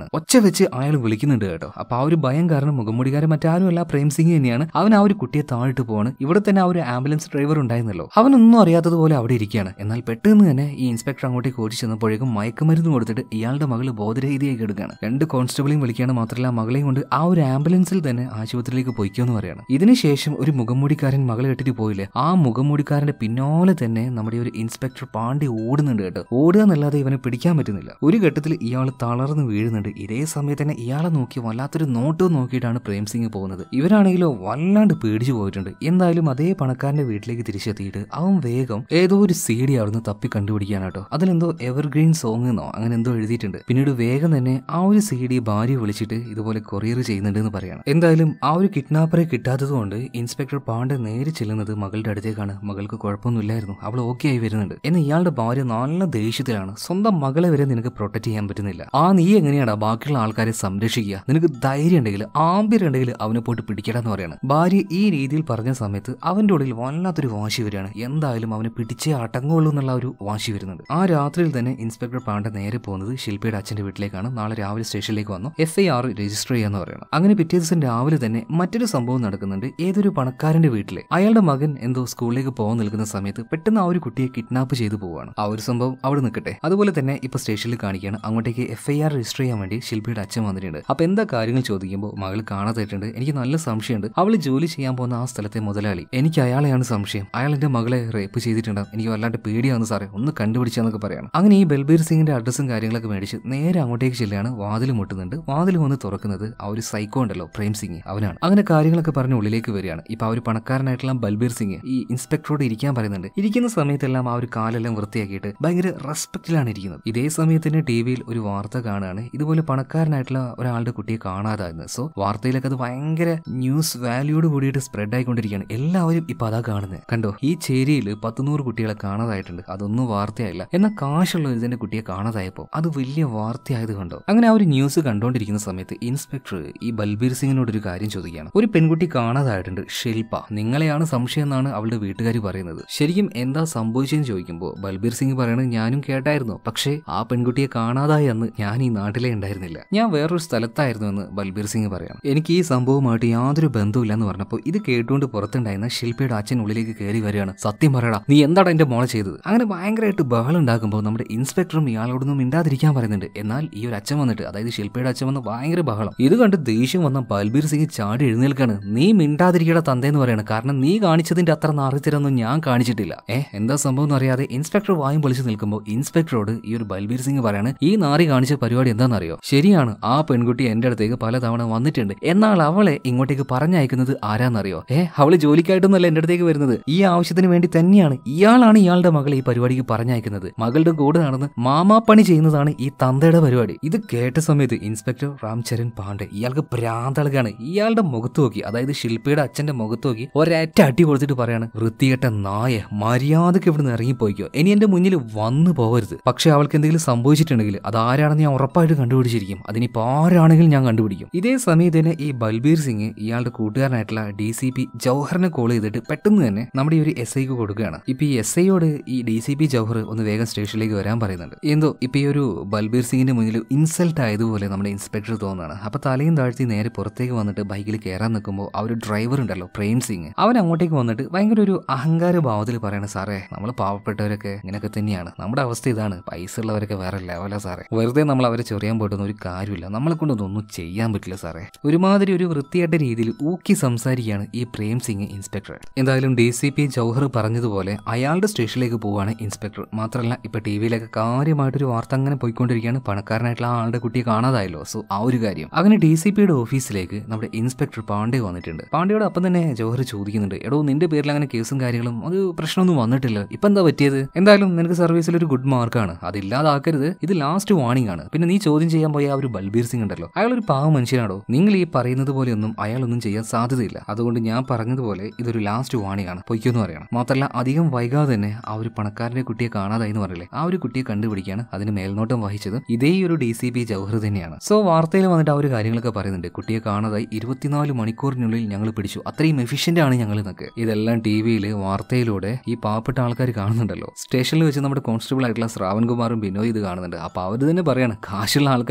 നിൽക്കുകയാണ് ഒച്ച വെച്ച് അയാൾ വിളിക്കുന്നുണ്ട് കേട്ടോ അപ്പൊ ആ ഒരു ഭയം കാരണം മുഖംമൂടിക്കാരൻ മറ്റാരും അല്ല പ്രേം സിംഗ് തന്നെയാണ് അവൻ ആ ഒരു കുട്ടിയെ താഴിട്ട് പോവാണ് ഇവിടെ തന്നെ ആ ഒരു ആംബുലൻസ് ഡ്രൈവർ ഉണ്ടായിരുന്നല്ലോ അവനൊന്നും അറിയാത്തതുപോലെ അവിടെ ഇരിക്കുകയാണ് എന്നാൽ പെട്ടെന്ന് തന്നെ ഈ ഇൻസ്പെക്ടർ അങ്ങോട്ടേക്ക് ഓടി ചെന്നപ്പോഴേക്കും മയക്കുമരുന്ന് കൊടുത്തിട്ട് ഇയാളുടെ മകള് ബോധരഹിതയായി എടുക്കുകയാണ് രണ്ട് കോൺസ്റ്റബിളെയും വിളിക്കുകയാണ് മാത്രമല്ല മകളെയും കൊണ്ട് ആ ഒരു ആംബുലൻസിൽ തന്നെ ആശുപത്രിയിലേക്ക് പോയിക്കോന്ന് പറയാണ് ഇതിനുശേഷം ഒരു മുഖംമൂടിക്കാരൻ മകളെ കെട്ടിട്ട് പോയില്ലേ ആ മുഖംമൂടിക്കാരന്റെ പിന്നാലെ തന്നെ നമ്മുടെ ഒരു ഇൻസ്പെക്ടർ പാണ്ഡെ ഓടുന്നുണ്ട് കേട്ടോ ഓടുക എന്നല്ലാതെ ഇവനെ പിടിക്കാൻ പറ്റുന്നില്ല ഒരു ഘട്ടത്തിൽ ഇയാൾ തളർന്ന് വീഴുന്നുണ്ട് ഇതേ സമയത്ത് തന്നെ ഇയാളെ നോക്കി വല്ലാത്തൊരു നോട്ടവും നോക്കിയിട്ടാണ് പ്രേം സിംഗ് പോകുന്നത് ഇവരാണെങ്കിലോ വല്ലാണ്ട് പേടിച്ചു പോയിട്ടുണ്ട് എന്തായാലും അതേ പണക്കാരന്റെ വീട്ടിലേക്ക് തിരിച്ചെത്തിയിട്ട് അവൻ വേഗം ഏതോ ഒരു സി ഡി അവിടുന്ന് തപ്പി കണ്ടുപിടിക്കാണ് കേട്ടോ അതിലെന്തോ എവർഗ്രീൻ സോങ് എന്നോ അങ്ങനെ എന്തോ എഴുതിയിട്ടുണ്ട് പിന്നീട് വേഗം തന്നെ ആ ഒരു സി ഡി ഭാര്യ വിളിച്ചിട്ട് ഇതുപോലെ കൊറിയർ ചെയ്യുന്നുണ്ട് എന്ന് പറയാണ് എന്തായാലും ആ ഒരു കിഡ്നാപ്പറെ കിട്ടാത്തത് കൊണ്ട് ഇൻസ്പെക്ടർ പാണ്ഡെ നേരെ ചെല്ലുന്നത് മകളുടെ അടുത്തേക്കാണ് മകൾക്ക് കുഴപ്പമൊന്നുമില്ലായിരുന്നു അവൾ ഓക്കെ ആയി വരുന്നുണ്ട് എന്നാൽ ഇയാളുടെ ഭാര്യ നല്ല ദേഷ്യത്തിലാണ് സ്വന്തം മകളെ വരെ നിനക്ക് പ്രൊട്ടക്ട് ചെയ്യാൻ പറ്റുന്നില്ല ആ നീ എങ്ങനെയാടാ ബാക്കിയുള്ള ആൾക്കാരെ സംരക്ഷിക്കുക നിനക്ക് ധൈര്യം ഉണ്ടെങ്കിൽ ആംബിയർ ഉണ്ടെങ്കിൽ അവനെ പോയിട്ട് പിടിക്കടാന്ന് പറയാണ് ഭാര്യ ഈ രീതിയിൽ പറഞ്ഞ സമയത്ത് അവന്റെ ഉള്ളിൽ വല്ലാത്തൊരു വാശി വരികയാണ് എന്തായാലും അവനെ പിടിച്ചേ അടങ്ങുള്ളൂ എന്നുള്ള ഒരു വാശി വരുന്നുണ്ട് ആ രാത്രിയിൽ തന്നെ ഇൻസ്പെക്ടർ പാണ്ഡെ നേരെ പോകുന്നത് ശില്പിയുടെ അച്ഛന്റെ വീട്ടിലേക്കാണ് നാളെ രാവിലെ സ്റ്റേഷനിലേക്ക് വന്നു എഫ് ഐ ആർ രജിസ്റ്റർ ചെയ്യാന്ന് പറയണം അങ്ങനെ പിറ്റേ ദിവസം രാവിലെ തന്നെ മറ്റൊരു സംഭവം നടക്കുന്നുണ്ട് ഏതൊരു പണക്കാരന്റെ വീട്ടിലെ അയാളുടെ മകൻ എന്തോ സ്കൂളിലേക്ക് പോകാൻ നിൽക്കുന്ന സമയത്ത് പെട്ടെന്ന് ആ ഒരു കുട്ടിയെ കിഡ്നാപ്പ് ചെയ്തു പോവാണ് ആ ഒരു സംഭവം അവിടെ നിൽക്കട്ടെ അതുപോലെ തന്നെ ഇപ്പൊ സ്റ്റേഷനിൽ കാണിക്കുകയാണ് അങ്ങോട്ടേക്ക് എഫ് ഐ ആർ രജിസ്റ്റർ ചെയ്യാൻ വേണ്ടി ശില്പിയുടെ അച്ഛൻ വന്നിട്ടുണ്ട് അപ്പൊ എന്താ കാര്യങ്ങൾ ചോദിക്കുമ്പോൾ മകൾ കാണാതായിട്ടുണ്ട് എനിക്ക് നല്ല സംശയമുണ്ട് അവൾ ജോലി ചെയ്യാൻ പോകുന്ന ആ സ്ഥലത്തെ മുതലാളി എനിക്ക് അയാളെയാണ് സംശയം അയാൾ എന്റെ മകളെ റേപ്പ് ചെയ്തിട്ടുണ്ടാവും എനിക്ക് വല്ലാണ്ട് പേടിയാവുന്നു സാറേ ഒന്ന് കണ്ടുപിടിച്ചാന്നൊക്കെ പറയാണ് അങ്ങനെ ഈ ബൽബീർ സിംഗിന്റെ അഡ്രസ്സും കാര്യങ്ങളൊക്കെ മേടിച്ച് നേരെ അങ്ങോട്ടേക്ക് ചെല്ലുകയാണ് വാതിൽ മുട്ടുന്നുണ്ട് വാതിൽ വന്ന് തുറക്കുന്നത് ആ ഒരു സൈക്കോ ഉണ്ടല്ലോ പ്രേം സിംഗ് അവനാണ് അങ്ങനെ കാര്യങ്ങളൊക്കെ പറഞ്ഞ് ഉള്ളിലേക്ക് വരികയാണ് ഇപ്പൊ ആ ഒരു പണക്കാരനായിട്ടുള്ള ബൽബീർ സിംഗ് ഈ ഇൻസ്പെക്ടറോട് ഇരിക്കാൻ പറയുന്നുണ്ട് ഇരിക്കുന്ന സമയത്തെല്ലാം ആ ഒരു കാലെല്ലാം വൃത്തിയാക്കിയിട്ട് ഭയങ്കര റെസ്പെക്റ്റിലാണ് ഇരിക്കുന്നത് ഇതേ സമയത്ത് തന്നെ ടി വിയിൽ ഒരു വാർത്ത കാണുകയാണ് ഇതുപോലെ പണക്കാരനായിട്ടുള്ള ഒരാളുടെ കുട്ടിയെ കാണാതായിരുന്നു സോ വാർത്തയിലൊക്കെ അത് ഭയങ്കര ന്യൂസ് വാല്യൂട് കൂടിയിട്ട് സ്പ്രെഡ് ആയിക്കൊണ്ടിരിക്കുകയാണ് എല്ലാവരും ഇപ്പൊ അതാ കാണുന്നത് കണ്ടോ ഈ ചേരിയിൽ പത്തുനൂറ് കുട്ടികളെ കാണാതായിട്ടുണ്ട് അതൊന്നും വാർത്തയായില്ല എന്നാൽ കാശുള്ള ഇതിന്റെ കുട്ടിയെ കാണാതായപ്പോൾ അത് വലിയ വാർത്തയായത് കണ്ടോ അങ്ങനെ ആ ഒരു ന്യൂസ് കണ്ടുകൊണ്ടിരിക്കുന്ന സമയത്ത് ഇൻസ്പെക്ടർ ഈ ബൽബീർ സിംഗിനോട് ഒരു കാര്യം ചോദിക്കുകയാണ് ഒരു പെൺകുട്ടി കാണാതായിട്ടുണ്ട് ശില്പ നിങ്ങളെയാണ് സംശയം എന്നാണ് അവളുടെ വീട്ടുകാർ പറയുന്നത് ശരിക്കും എന്താ സംഭവിച്ചതെന്ന് ചോദിക്കുമ്പോൾ ബൽബീർ സിംഗ് പറയണത് ഞാനും കേട്ടായിരുന്നു പക്ഷേ ആ പെൺകുട്ടിയെ കാണാതായി അന്ന് ഞാൻ ഈ നാട്ടിലെ ഉണ്ടായിരുന്നില്ല ഞാൻ വേറൊരു സ്ഥലത്തായിരുന്നു എന്ന് ബൽബീർ സിംഗ് പറയാം എനിക്ക് ഈ സംഭവമായിട്ട് യാതൊരു ബന്ധവുമില്ല എന്ന് പറഞ്ഞപ്പോൾ ഇത് കേട്ടുകൊണ്ട് പുറത്തുണ്ടായിരുന്ന ശില്പയുടെ അച്ഛൻ ഉള്ളിലേക്ക് കയറി വരികയാണ് സത്യം പറയടാ നീ എന്താണ് എന്റെ മോളെ ചെയ്തത് അങ്ങനെ ഭയങ്കരമായിട്ട് ബഹളം ഉണ്ടാക്കുമ്പോൾ നമ്മുടെ ഇൻസ്പെക്ടറും ഇയാളോടൊന്നും മിണ്ടാതിരിക്കാൻ പറയുന്നുണ്ട് എന്നാൽ ഈ ഒരു അച്ഛൻ വന്നിട്ട് അതായത് ശില്പയുടെ അച്ഛൻ വന്ന് ഭയങ്കര ബഹളം ഇത് കണ്ട് ദേഷ്യം വന്ന ബൽബീർ സിംഗ് ചാടി എഴുന്നേൽക്കാണ് നീ മിണ്ടാതിരിക്കട തന്തേന്ന് പറയാണ് കാരണം നീ കാണിച്ചതിന്റെ അത്ര നാറിത്തരൊന്നും ഞാൻ കാണിച്ചിട്ടില്ല ഏ എന്താ സംഭവം എന്ന് അറിയാതെ ഇൻസ്പെക്ടർ വായും പൊളിച്ച് നിൽക്കുമ്പോൾ ഇൻസ്പെക്ടറോട് ഈ ഒരു ബൽബീർ സിംഗ് പറയാണ് ഈ നാറി കാണിച്ച പരിപാടി എന്താണെന്നറിയോ ശരിയാണ് ആ പെൺകുട്ടി എന്റെ അടുത്തേക്ക് പലതവണ വന്നിട്ടുണ്ട് എന്നാൽ അവളെ ഇങ്ങോട്ടേക്ക് പറഞ്ഞയക്കുന്നത് ആരാന്നറിയോ ഏ അവള് ജോലിക്കായിട്ടൊന്നുമല്ല എന്റെ അടുത്തേക്ക് വരുന്നത് ഈ ആവശ്യത്തിന് വേണ്ടി തന്നെയാണ് ഇയാളാണ് ഇയാളുടെ മകളെ ഈ പരിപാടിക്ക് പറഞ്ഞയക്കുന്നത് മകളുടെ കൂടെ നടന്ന് മാമാപ്പണി ചെയ്യുന്നതാണ് ഈ തന്തയുടെ പരിപാടി ഇത് കേട്ട സമയത്ത് ഇൻസ്പെക്ടർ രാംചരൺ പാണ്ഡെ ഇയാൾക്ക് ഭ്രാന്തളകാണ് ഇയാളുടെ മുഖത്ത് നോക്കി അതായത് ശില്പയുടെ അച്ഛന്റെ മുഖത്ത് നോക്കി ഒരൊറ്റ അടി കൊടുത്തിട്ട് പറയാണ് വൃത്തികെട്ട നായ മര്യാദക്ക് ഇവിടുന്ന് ഇറങ്ങിപ്പോയിക്കോ ഇനി എന്റെ മുന്നിൽ വന്നു പോകരുത് പക്ഷെ അവൾക്ക് എന്തെങ്കിലും സംഭവിച്ചിട്ടുണ്ടെങ്കിൽ അത് ആരാണെന്ന് ഞാൻ ഉറപ്പായിട്ട് കണ്ടുപിടിച്ചിരിക്കും അതിനിപ്പോ ആരാണെങ്കിലും ഞാൻ കണ്ടുപിടിക്കും ഇതേ സമയത്ത് തന്നെ ഈ ബൽബീർ സിംഗ് ഇയാളുടെ കൂട്ടുകാരനായിട്ടുള്ള ഡി സി പി ജൗഹറിനെ കോൾ ചെയ്തിട്ട് പെട്ടെന്ന് തന്നെ നമ്മുടെ ഈ ഒരു എസ് ഐക്ക് കൊടുക്കുകയാണ് ഇപ്പൊ ഈ എസ് ഐയോട് ഈ ഡി സി പി ജൗഹർ ഒന്ന് വേഗം സ്റ്റേഷനിലേക്ക് വരാൻ പറയുന്നുണ്ട് എന്തോ ഇപ്പൊ ഈ ഒരു ബൽബീർ സിംഗിന്റെ മുന്നിൽ ഇൻസൾട്ട് ആയതുപോലെ നമ്മുടെ ഇൻസ്പെക്ടർ തോന്നുകയാണ് അപ്പൊ തലയും താഴ്ത്തി നേരെ പുറത്തേക്ക് വന്നിട്ട് ബൈക്കിൽ കയറാൻ നിൽക്കുമ്പോൾ ആ ഒരു ഡ്രൈവർ ഉണ്ടല്ലോ പ്രേം സിംഗ് അവൻ അങ്ങോട്ടേക്ക് വന്നിട്ട് ഭയങ്കര ഒരു അഹങ്കാര ഭാവത്തിൽ പറയണ സാറേ നമ്മൾ പാവപ്പെട്ടവരൊക്കെ ഇങ്ങനെയൊക്കെ തന്നെയാണ് നമ്മുടെ അവസ്ഥ ഇതാണ് പൈസ ഉള്ളവരൊക്കെ വേറെ ലെവലാ സാറേ വെറുതെ നമ്മൾ അവരെ ചൊറിയാൻ പോയിട്ടൊന്നും ഒരു കാര്യമില്ല നമ്മളെ കൊണ്ടൊന്നും ഒന്നും ചെയ്യാൻ പറ്റില്ല സാറേ ഒരുമാതിരി ഒരു വൃത്തിയായിട്ട രീതിയിൽ ഊക്കി സംസാരിക്കുകയാണ് ഈ പ്രേം സിംഗ് ഇൻസ്പെക്ടർ എന്തായാലും ഡി സി പി ജൗഹർ പറഞ്ഞതുപോലെ അയാളുടെ സ്റ്റേഷനിലേക്ക് പോവാണ് ഇൻസ്പെക്ടർ മാത്രമല്ല ഇപ്പൊ ടി വിയിലൊക്കെ കാര്യമായിട്ടൊരു വാർത്ത അങ്ങനെ പോയിക്കൊണ്ടിരിക്കുകയാണ് പണക്കാരനായിട്ടുള്ള ആ ആളുടെ കുട്ടിയെ കാണാതായല്ലോ സോ ആ ഒരു കാര്യം അങ്ങനെ ഡി സി പിയുടെ ഓഫീസിലേക്ക് നമ്മുടെ ഇൻസ്പെക്ടർ പാണ്ഡെ വന്നിട്ടുണ്ട് പാണ്ഡെയോട് അപ്പം തന്നെ ജൗഹർ ചോദിക്കുന്നുണ്ട് എടോ നിന്റെ പേരിൽ അങ്ങനെ കേസും കാര്യങ്ങളും അത് പ്രശ്നമൊന്നും വന്നിട്ടില്ല ഇപ്പൊ എന്താ പറ്റിയത് എന്തായാലും നിനക്ക് സർവീസിൽ ഒരു ഗുഡ് മാർക്കാണ് അതില്ലാതാക്കരുത് ഇത് ലാസ്റ്റ് വാണിംഗ് ആണ് പിന്നെ നീ ചോദ്യം ചെയ്യാൻ പോയ ആ ഒരു ബൽബീർ സിംഗ് ഉണ്ടല്ലോ അയാൾ ഒരു പാവ മനുഷ്യനാണോ നിങ്ങൾ ഈ പറയുന്നത് പോലെയൊന്നും അയാളൊന്നും ചെയ്യാൻ സാധ്യതയില്ല അതുകൊണ്ട് ഞാൻ പറഞ്ഞതുപോലെ ഇതൊരു ലാസ്റ്റ് വാണിംഗ് ആണ് പൊയ്ക്കൊന്നും പറയണം മാത്രമല്ല അധികം വൈകാതെ തന്നെ ആ ഒരു പണക്കാരന്റെ കുട്ടിയെ കാണാതായി എന്ന് പറയില്ലേ ആ ഒരു കുട്ടിയെ കണ്ടുപിടിക്കാണ് അതിന് മേൽനോട്ടം വഹിച്ചത് ഇതേ ഒരു ഡി സി പി ജൗഹർ തന്നെയാണ് സോ വാർത്തയിൽ വന്നിട്ട് ആ ഒരു കാര്യങ്ങളൊക്കെ പറയുന്നുണ്ട് കുട്ടിയെ കാണാതായി ഇരുപത്തിനാല് മണിക്കൂറിനുള്ളിൽ ഞങ്ങൾ പിടിച്ചു അത്രയും എഫിഷ്യന്റ് ആണ് ഞങ്ങൾ എന്നൊക്കെ ഇതെല്ലാം ടി വിയിൽ വാർത്തയിലൂടെ ഈ പാവപ്പെട്ട ആൾക്കാർ കാണുന്നുണ്ടല്ലോ സ്റ്റേഷനിൽ വെച്ച് നമ്മുടെ കോൺസ്റ്റബിൾ ആയിട്ടുള്ള ശ്രാവൺ കുമാറും ബിനോയ് ഇത് കാണുന്നുണ്ട് അപ്പൊ അവർ തന്നെ പറയാണ് കാശുള്ള ആൾക്കാർ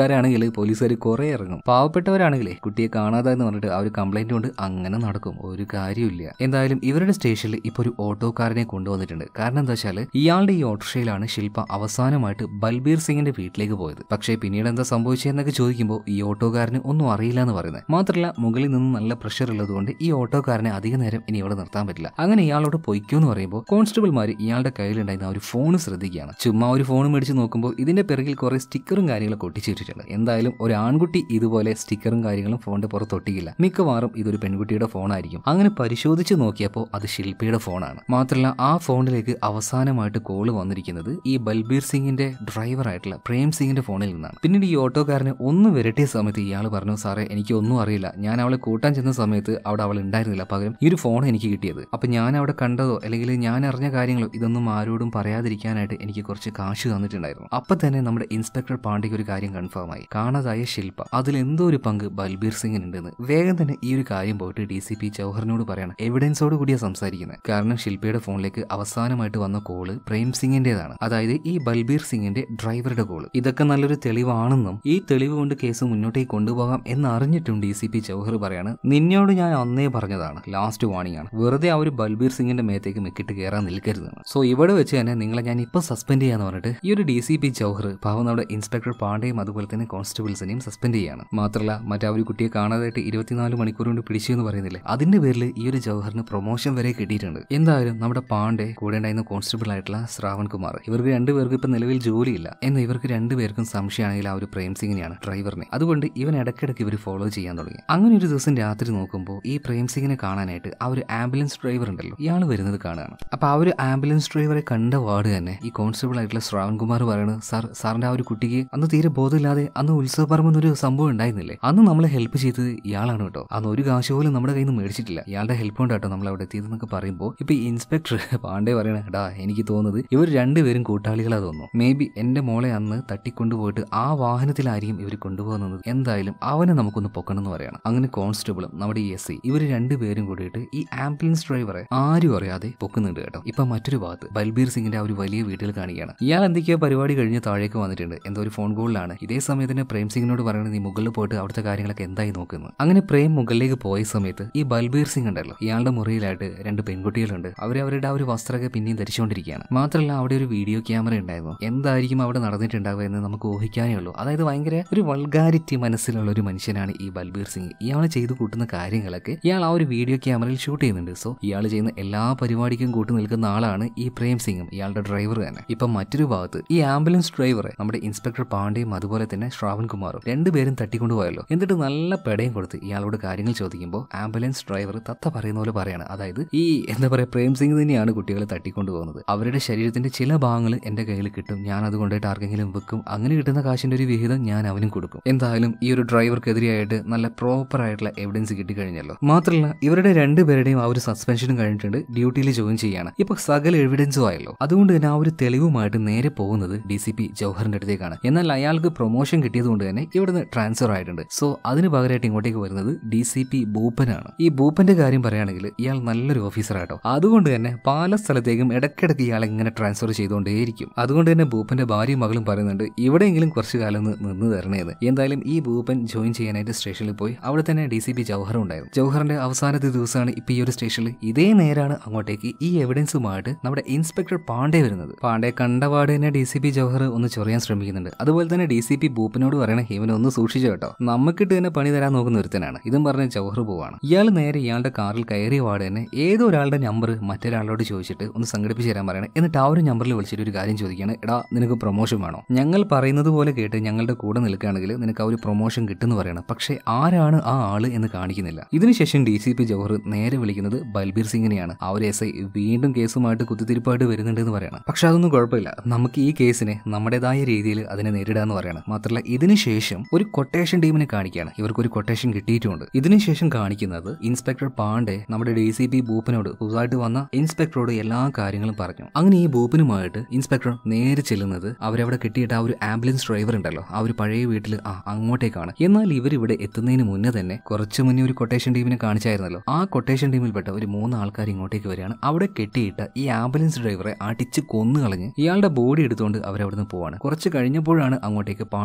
പണക്കാരാണെങ്കിൽ പോലീസുകാർ കുറെ ഇറങ്ങും പാവപ്പെട്ടവരാണെങ്കിലേ കുട്ടിയെ കാണാതെ എന്ന് പറഞ്ഞിട്ട് ആ ഒരു കംപ്ലൈന്റ് കൊണ്ട് അങ്ങനെ നടക്കും ഒരു കാര്യമില്ല എന്തായാലും ഇവരുടെ സ്റ്റേഷനിൽ ഇപ്പൊ ഒരു ഓട്ടോക്കാരനെ കൊണ്ടുവന്നിട്ടുണ്ട് കാരണം എന്താ വെച്ചാൽ ഇയാളുടെ ഈ ഓട്ടോറിക്ഷയിലാണ് ശില്പ അവസാനമായിട്ട് ബൽബീർ സിംഗിന്റെ വീട്ടിലേക്ക് പോയത് പക്ഷേ പിന്നീട് എന്താ സംഭവിച്ചതെന്നൊക്കെ ചോദിക്കുമ്പോൾ ഈ ഓട്ടോക്കാരന് ഒന്നും അറിയില്ല എന്ന് പറയുന്നത് മാത്രമല്ല മുകളിൽ നിന്ന് നല്ല പ്രഷർ ഉള്ളതുകൊണ്ട് ഈ ഓട്ടോക്കാരനെ അധിക നേരം ഇനി ഇവിടെ നിർത്താൻ പറ്റില്ല അങ്ങനെ ഇയാളോട് പൊയ്ക്കോ എന്ന് പറയുമ്പോൾ കോൺസ്റ്റബിൾമാർ ഇയാളുടെ കയ്യിലുണ്ടായിരുന്ന ആ ഒരു ഫോൺ ശ്രദ്ധിക്കുകയാണ് ചുമ്മാ ഒരു ഫോൺ മേടിച്ച് നോക്കുമ്പോൾ ഇതിന്റെ പിറകിൽ കുറെ സ്റ്റിക്കറും കാര്യങ്ങളൊക്കെ ഒട്ടിച്ചിട്ടിട്ടുണ്ട് എന്തായാലും ഒരു ആൺകുട്ടി ഇതുപോലെ സ്റ്റിക്കറും കാര്യങ്ങളും ഫോണിന്റെ പുറത്ത് ഒട്ടിക്കില്ല മിക്കവാറും ഇതൊരു പെൺകുട്ടിയുടെ ഫോണായിരിക്കും അങ്ങനെ പരിശോധിച്ച് നോക്കിയപ്പോൾ അത് ശില്പയുടെ ഫോണാണ് മാത്രമല്ല ആ ഫോണിലേക്ക് അവസാനമായിട്ട് കോള് വന്നിരിക്കുന്നത് ഈ ബൽബീർ സിംഗിന്റെ ഡ്രൈവർ ആയിട്ടുള്ള പ്രേം സിംഗിന്റെ ഫോണിൽ നിന്നാണ് പിന്നീട് ഈ ഓട്ടോക്കാരനെ ഒന്ന് വിരട്ടിയ സമയത്ത് ഇയാൾ പറഞ്ഞു സാറേ എനിക്ക് ഒന്നും അറിയില്ല ഞാൻ അവളെ കൂട്ടാൻ ചെന്ന സമയത്ത് അവിടെ അവൾ ഉണ്ടായിരുന്നില്ല പകരം ഈ ഒരു ഫോൺ എനിക്ക് കിട്ടിയത് അപ്പൊ ഞാൻ അവിടെ കണ്ടതോ അല്ലെങ്കിൽ ഞാൻ അറിഞ്ഞ കാര്യങ്ങളോ ഇതൊന്നും ആരോടും പറയാതിരിക്കാനായിട്ട് എനിക്ക് കുറച്ച് കാശ് തന്നിട്ടുണ്ടായിരുന്നു അപ്പൊ തന്നെ നമ്മുടെ ഇൻസ്പെക്ടർ പാണ്ഡെക്ക് ഒരു കാര്യം കൺഫേം ആയി കാണാതായ ശില്പ അതിൽ എന്തോ ഒരു പങ്ക് ബൽബീർ സിംഗിനുണ്ടെന്ന് വേഗം തന്നെ ഈ ഒരു കാര്യം പോയിട്ട് ഡി സി പി ചൗഹറിനോട് പറയണം എവിഡൻസോട് കൂടിയാ സംസാരിക്കുന്നത് കാരണം ശില്പയുടെ ഫോണിലേക്ക് അവസാനമായിട്ട് വന്ന കോള് പ്രേം സിംഗിന്റേതാണ് അതായത് ഈ ബൽബീർ സിംഗിന്റെ ഡ്രൈവറുടെ കോള് ഇതൊക്കെ നല്ലൊരു തെളിവാണെന്നും ഈ തെളിവ് കൊണ്ട് കേസ് മുന്നോട്ടേക്ക് കൊണ്ടുപോകാം എന്നറിഞ്ഞിട്ടും ഡി സി പി ചൗഹർ പറയാണ് നിന്നോട് ഞാൻ അന്നേ പറഞ്ഞതാണ് ലാസ്റ്റ് വാണിംഗ് ആണ് വെറുതെ ആ ഒരു ബൽബീർ സിംഗിന്റെ മേത്തേക്ക് മെക്കിട്ട് കയറാൻ നിൽക്കരുതെന്ന് സോ ഇവിടെ വെച്ച് തന്നെ നിങ്ങളെ ഞാൻ ഇപ്പൊ സസ്പെൻഡ് ചെയ്യാന്ന് പറഞ്ഞിട്ട് ഈ ഒരു ഡി സി പി ചൗഹർ പാവം നമ്മുടെ ഇൻസ്പെക്ടർ പാണ്ഡെയും അതുപോലെ തന്നെ കോൺസ്റ്റബിൾസിനെയും സസ്പെൻഡ് ചെയ്യാണ് മാത്രമല്ല മറ്റേ ആ ഒരു കുട്ടിയെ കാണാതായിട്ട് ഇരുപത്തിനാല് മണിക്കൂർ കൊണ്ട് പിടിച്ചു എന്ന് പറയുന്നില്ലേ അതിന്റെ പേരിൽ ഈ ഒരു ജവഹറിന് പ്രൊമോഷൻ വരെ കിട്ടിയിട്ടുണ്ട് എന്തായാലും നമ്മുടെ പാണ്ഡെ കൂടെ ഉണ്ടായിരുന്ന കോൺസ്റ്റബിൾ ആയിട്ടുള്ള ശ്രാവൺ കുമാർ ഇവർക്ക് രണ്ടുപേർക്ക് ഇപ്പൊ നിലവിൽ ജോലിയില്ല എന്ന് ഇവർക്ക് രണ്ടുപേർക്കും സംശയമാണെങ്കിൽ ആ ഒരു പ്രേം സിംഗിനെയാണ് ഡ്രൈവറിനെ അതുകൊണ്ട് ഇവൻ ഇടയ്ക്കിടയ്ക്ക് ഇവർ ഫോളോ ചെയ്യാൻ തുടങ്ങി അങ്ങനെ ഒരു ദിവസം രാത്രി നോക്കുമ്പോൾ ഈ പ്രേം സിംഗിനെ കാണാനായിട്ട് ആ ഒരു ആംബുലൻസ് ഡ്രൈവർ ഉണ്ടല്ലോ ഇയാൾ വരുന്നത് കാണുകയാണ് അപ്പൊ ആ ഒരു ആംബുലൻസ് ഡ്രൈവറെ കണ്ട വാർഡ് തന്നെ ഈ കോൺസ്റ്റബിൾ ആയിട്ടുള്ള ശ്രാവൺ കുമാർ പറയുന്നത് സാർ സാറിന്റെ ആ ഒരു കുട്ടിക്ക് അന്ന് തീരെ ബോധമില്ലാതെ അന്ന് ഉത്സവ പറമ്പെന്നൊരു സംഭവം ഉണ്ടായിരുന്നില്ലേ അന്ന് നമ്മളെ ഹെൽപ്പ് ചെയ്തത് ഇയാളാണ് കേട്ടോ അന്ന് ഒരു കാശ് പോലും നമ്മുടെ കയ്യിൽ നിന്ന് മേടിച്ചിട്ടില്ല ഇയാളുടെ ഹെൽപ്പ് കൊണ്ട് കേട്ടോ നമ്മൾ അവിടെ എത്തിയതെന്നൊക്കെ പറയുമ്പോൾ ഇപ്പൊ ഈ ഇൻസ്പെക്ടർ പാണ്ഡെ പറയണ എടാ എനിക്ക് തോന്നുന്നത് ഇവർ രണ്ടുപേരും കൂട്ടാളികളാ തോന്നുന്നു മേ ബി എന്റെ മോളെ അന്ന് തട്ടിക്കൊണ്ടുപോയിട്ട് ആ വാഹനത്തിലായിരിക്കും ഇവർ കൊണ്ടുപോകുന്നത് എന്തായാലും അവനെ നമുക്കൊന്ന് പൊക്കണം എന്ന് പറയണം അങ്ങനെ കോൺസ്റ്റബിളും നമ്മുടെ ഈ എസ് സി ഇവർ രണ്ടുപേരും കൂടിയിട്ട് ഈ ആംബുലൻസ് ഡ്രൈവറെ ആരും അറിയാതെ പൊക്കുന്നുണ്ട് കേട്ടോ ഇപ്പൊ മറ്റൊരു ഭാഗത്ത് ബൽബീർ സിംഗിന്റെ ആ ഒരു വലിയ വീട്ടിൽ കാണിക്കുകയാണ് ഇയാൾ എന്തൊക്കെയോ പരിപാടി കഴിഞ്ഞ് താഴേക്ക് വന്നിട്ടുണ്ട് എന്തോ ഒരു ഫോൺ കോളിലാണ് ഇതേ സമയത്ത് തന്നെ പ്രേം സിംഗിനോട് പറയുന്നത് നീ മുകളിൽ പോയിട്ട് അവിടുത്തെ കാര്യങ്ങളൊക്കെ എന്തായി നോക്കുന്നത് അങ്ങനെ പ്രേം മുകളിലേക്ക് പോയ സമയത്ത് ഈ ബൽബീർ സിംഗ് ഉണ്ടല്ലോ ഇയാളുടെ മുറിയിലായിട്ട് രണ്ട് പെൺകുട്ടികളുണ്ട് അവർ അവരുടെ ആ ഒരു വസ്ത്രമൊക്കെ പിന്നെയും ധരിച്ചുകൊണ്ടിരിക്കുകയാണ് മാത്രമല്ല അവിടെ ഒരു വീഡിയോ ക്യാമറ ഉണ്ടായിരുന്നു എന്തായിരിക്കും അവിടെ നടന്നിട്ടുണ്ടാവുക എന്ന് നമുക്ക് ഊഹിക്കാനേ ഉള്ളൂ അതായത് ഭയങ്കര ഒരു വൾഗാരിറ്റി മനസ്സിലുള്ള ഒരു മനുഷ്യനാണ് ഈ ബൽബീർ സിംഗ് ഇയാൾ ചെയ്തു കൂട്ടുന്ന കാര്യങ്ങളൊക്കെ ഇയാൾ ആ ഒരു വീഡിയോ ക്യാമറയിൽ ഷൂട്ട് ചെയ്യുന്നുണ്ട് സോ ഇയാൾ ചെയ്യുന്ന എല്ലാ പരിപാടിക്കും കൂട്ടു നിൽക്കുന്ന ആളാണ് ഈ പ്രേം സിംഗും ഇയാളുടെ ഡ്രൈവർ തന്നെ ഇപ്പം മറ്റൊരു ഭാഗത്ത് ഈ ആംബുലൻസ് ഡ്രൈവറെ നമ്മുടെ ഇൻസ്പെക്ടർ പാണ്ഡെയും അതുപോലെ തന്നെ ശ്രാവൺ കുമാറും രണ്ടുപേരും തട്ടിക്കൊണ്ടുപോയല്ലോ എന്നിട്ട് നല്ല പെടയും കൊടുത്ത് ഇയാളോട് കാര്യങ്ങൾ ചോദിക്കുമ്പോൾ ആംബുലൻസ് ഡ്രൈവർ തത്ത പറയുന്ന പോലെ പറയാണ് അതായത് ഈ എന്താ പറയാ പ്രേം സിംഗ് തന്നെയാണ് കുട്ടികളെ തട്ടിക്കൊണ്ടുപോകുന്നത് അവരുടെ ശരീരത്തിന്റെ ചില ഭാഗങ്ങൾ എന്റെ കയ്യിൽ കിട്ടും ഞാൻ അത് കൊണ്ടുപോയിട്ട് ആർക്കെങ്കിലും വെക്കും അങ്ങനെ കിട്ടുന്ന കാശിന്റെ ഒരു വിഹിതം ഞാൻ അവനും കൊടുക്കും എന്തായാലും ഈ ഒരു ഡ്രൈവർക്കെതിരെയായിട്ട് നല്ല പ്രോപ്പർ ആയിട്ടുള്ള എവിഡൻസ് കിട്ടിക്കഴിഞ്ഞല്ലോ മാത്രമല്ല ഇവരുടെ രണ്ടുപേരുടെയും ആ ഒരു സസ്പെൻഷനും കഴിഞ്ഞിട്ടുണ്ട് ഡ്യൂട്ടിയിൽ ജോയിൻ ചെയ്യാണ് ഇപ്പൊ സകല എവിഡൻസും ആയല്ലോ അതുകൊണ്ട് തന്നെ ആ ഒരു തെളിവുമായിട്ട് നേരെ പോകുന്നത് ഡി സി പി ജൗഹറിന്റെ അടുത്തേക്കാണ് എന്നാൽ അയാൾക്ക് പ്രൊമോഷൻ കിട്ടിയതുകൊണ്ട് തന്നെ ഇവിടുന്ന് ട്രാൻസ്ഫർ ആയിട്ടുണ്ട് സോ അതിന് പകരമായിട്ട് ഇങ്ങോട്ടേക്ക് വരുന്നത് ഡി സി പി ഭൂപ്പനാണ് ഈ ഭൂപ്പന്റെ കാര്യം പറയുകയാണെങ്കിൽ ഇയാൾ നല്ലൊരു ഓഫീസറാട്ടോ അതുകൊണ്ട് തന്നെ പല സ്ഥലത്തേക്കും ഇടയ്ക്കിടയ്ക്ക് ഇയാളെ ഇങ്ങനെ ട്രാൻസ്ഫർ ചെയ്തുകൊണ്ടേയിരിക്കും അതുകൊണ്ട് തന്നെ ഭൂപ്പന്റെ ഭാര്യയും മകളും പറയുന്നുണ്ട് ഇവിടെയെങ്കിലും കുറച്ച് കാലം ഒന്ന് നിന്ന് തരണേന്ന് എന്തായാലും ഈ ഭൂപ്പൻ ജോയിൻ ചെയ്യാനായിട്ട് സ്റ്റേഷനിൽ പോയി അവിടെ തന്നെ ഡി സി പി ജൗഹർ ഉണ്ടായിരുന്നു ജൗഹറിന്റെ അവസാനത്തെ ദിവസമാണ് ഇപ്പൊ ഈ ഒരു സ്റ്റേഷനിൽ ഇതേ നേരാണ് അങ്ങോട്ടേക്ക് ഈ എവിഡൻസുമായിട്ട് നമ്മുടെ ഇൻസ്പെക്ടർ പാണ്ഡെ വരുന്നത് പാണ്ഡെ കണ്ടപാട് തന്നെ ഡി സി പി ജൗഹർ ഒന്ന് ചൊറിയാൻ ശ്രമിക്കുന്നുണ്ട് അതുപോലെ തന്നെ ഡി സി പി ഭൂപ്പനോട് പറയണേ ഇവനെ ഒന്ന് സൂക്ഷിച്ചു കേട്ടോ നമുക്കിട്ട് തന്നെ പണി തരാൻ നോക്കുന്ന ഒരുത്തനാണ് ഇതും പറഞ്ഞ് ജൗഹർ പോവാണ് ഇയാൾ നേരെ ഇയാളുടെ കാറിൽ കയറിയ പാട് തന്നെ ഏതോ ഒരാളുടെ നമ്പർ മറ്റൊരാളോട് ചോദിച്ചിട്ട് ഒന്ന് സംഘടിപ്പിച്ച് തരാൻ പറയണം എന്നിട്ട് ആ ഒരു നമ്പറിൽ വിളിച്ചിട്ട് ഒരു കാര്യം ചോദിക്കുകയാണ് എടാ നിനക്ക് പ്രൊമോഷൻ വേണോ ഞങ്ങൾ പറയുന്നത് പോലെ കേട്ട് ഞങ്ങളുടെ കൂടെ നിൽക്കുകയാണെങ്കിൽ നിനക്ക് ആ ഒരു പ്രൊമോഷൻ കിട്ടുമെന്ന് പറയണം പക്ഷേ ആരാണ് ആ ആള് എന്ന് കാണിക്കുന്നില്ല ഇതിനുശേഷം ഡി സി പി ജൗഹർ നേരെ വിളിക്കുന്നത് ബൽബീർ സിംഗിനെയാണ് ആ ഒരു എസ് ഐ വീണ്ടും കേസുമായിട്ട് കുത്തിത്തിരിപ്പായിട്ട് വരുന്നുണ്ട് എന്ന് പറയണം പക്ഷെ അതൊന്നും കുഴപ്പമില്ല നമുക്ക് ഈ കേസിനെ നമ്മുടേതായ രീതിയിൽ അതിനെ നേരിടാന്ന് പറയണം മാത്രമല്ല ഇതിനുശേഷം ഒരു കൊട്ടേഷൻ ടീമിനെ കാണിക്കുകയാണ് ഇവർക്ക് ഒരു കൊട്ടേഷൻ കിട്ടിയിട്ടുണ്ട് ഇതിനുശേഷം കാണിക്കുന്നത് ഇൻസ്പെക്ടർ പാണ്ഡെ നമ്മുടെ ഡി സി പി ഭൂപ്പനോട് പുതുതായിട്ട് വന്ന ഇൻസ്പെക്ടറോട് എല്ലാ കാര്യങ്ങളും പറഞ്ഞു അങ്ങനെ ഈ ഭൂപ്പനുമായിട്ട് ഇൻസ്പെക്ടർ നേരെ ചെല്ലുന്നത് അവരവിടെ കിട്ടിയിട്ട് ആ ഒരു ആംബുലൻസ് ഡ്രൈവർ ഉണ്ടല്ലോ ആ ഒരു പഴയ വീട്ടിൽ ആ അങ്ങോട്ടേക്കാണ് എന്നാൽ ഇവർ ഇവിടെ എത്തുന്നതിന് മുന്നേ തന്നെ കുറച്ച് മുന്നേ ഒരു കൊട്ടേഷൻ ടീമിനെ കാണിച്ചായിരുന്നല്ലോ ആ കൊട്ടേഷൻ ടീമിൽപ്പെട്ട ഒരു മൂന്ന് ആൾക്കാർ ഇങ്ങോട്ടേക്ക് വരികയാണ് അവിടെ കെട്ടിയിട്ട ഈ ആംബുലൻസ് ഡ്രൈവറെ അടിച്ച് കൊന്നു കളഞ്ഞ് ഇയാളുടെ ബോഡി എടുത്തുകൊണ്ട് അവരവിടുന്ന് പോവാണ് കുറച്ച് കഴിഞ്ഞപ്പോഴാണ് അങ്ങോട്ടേക്ക് പാണ്ഡെ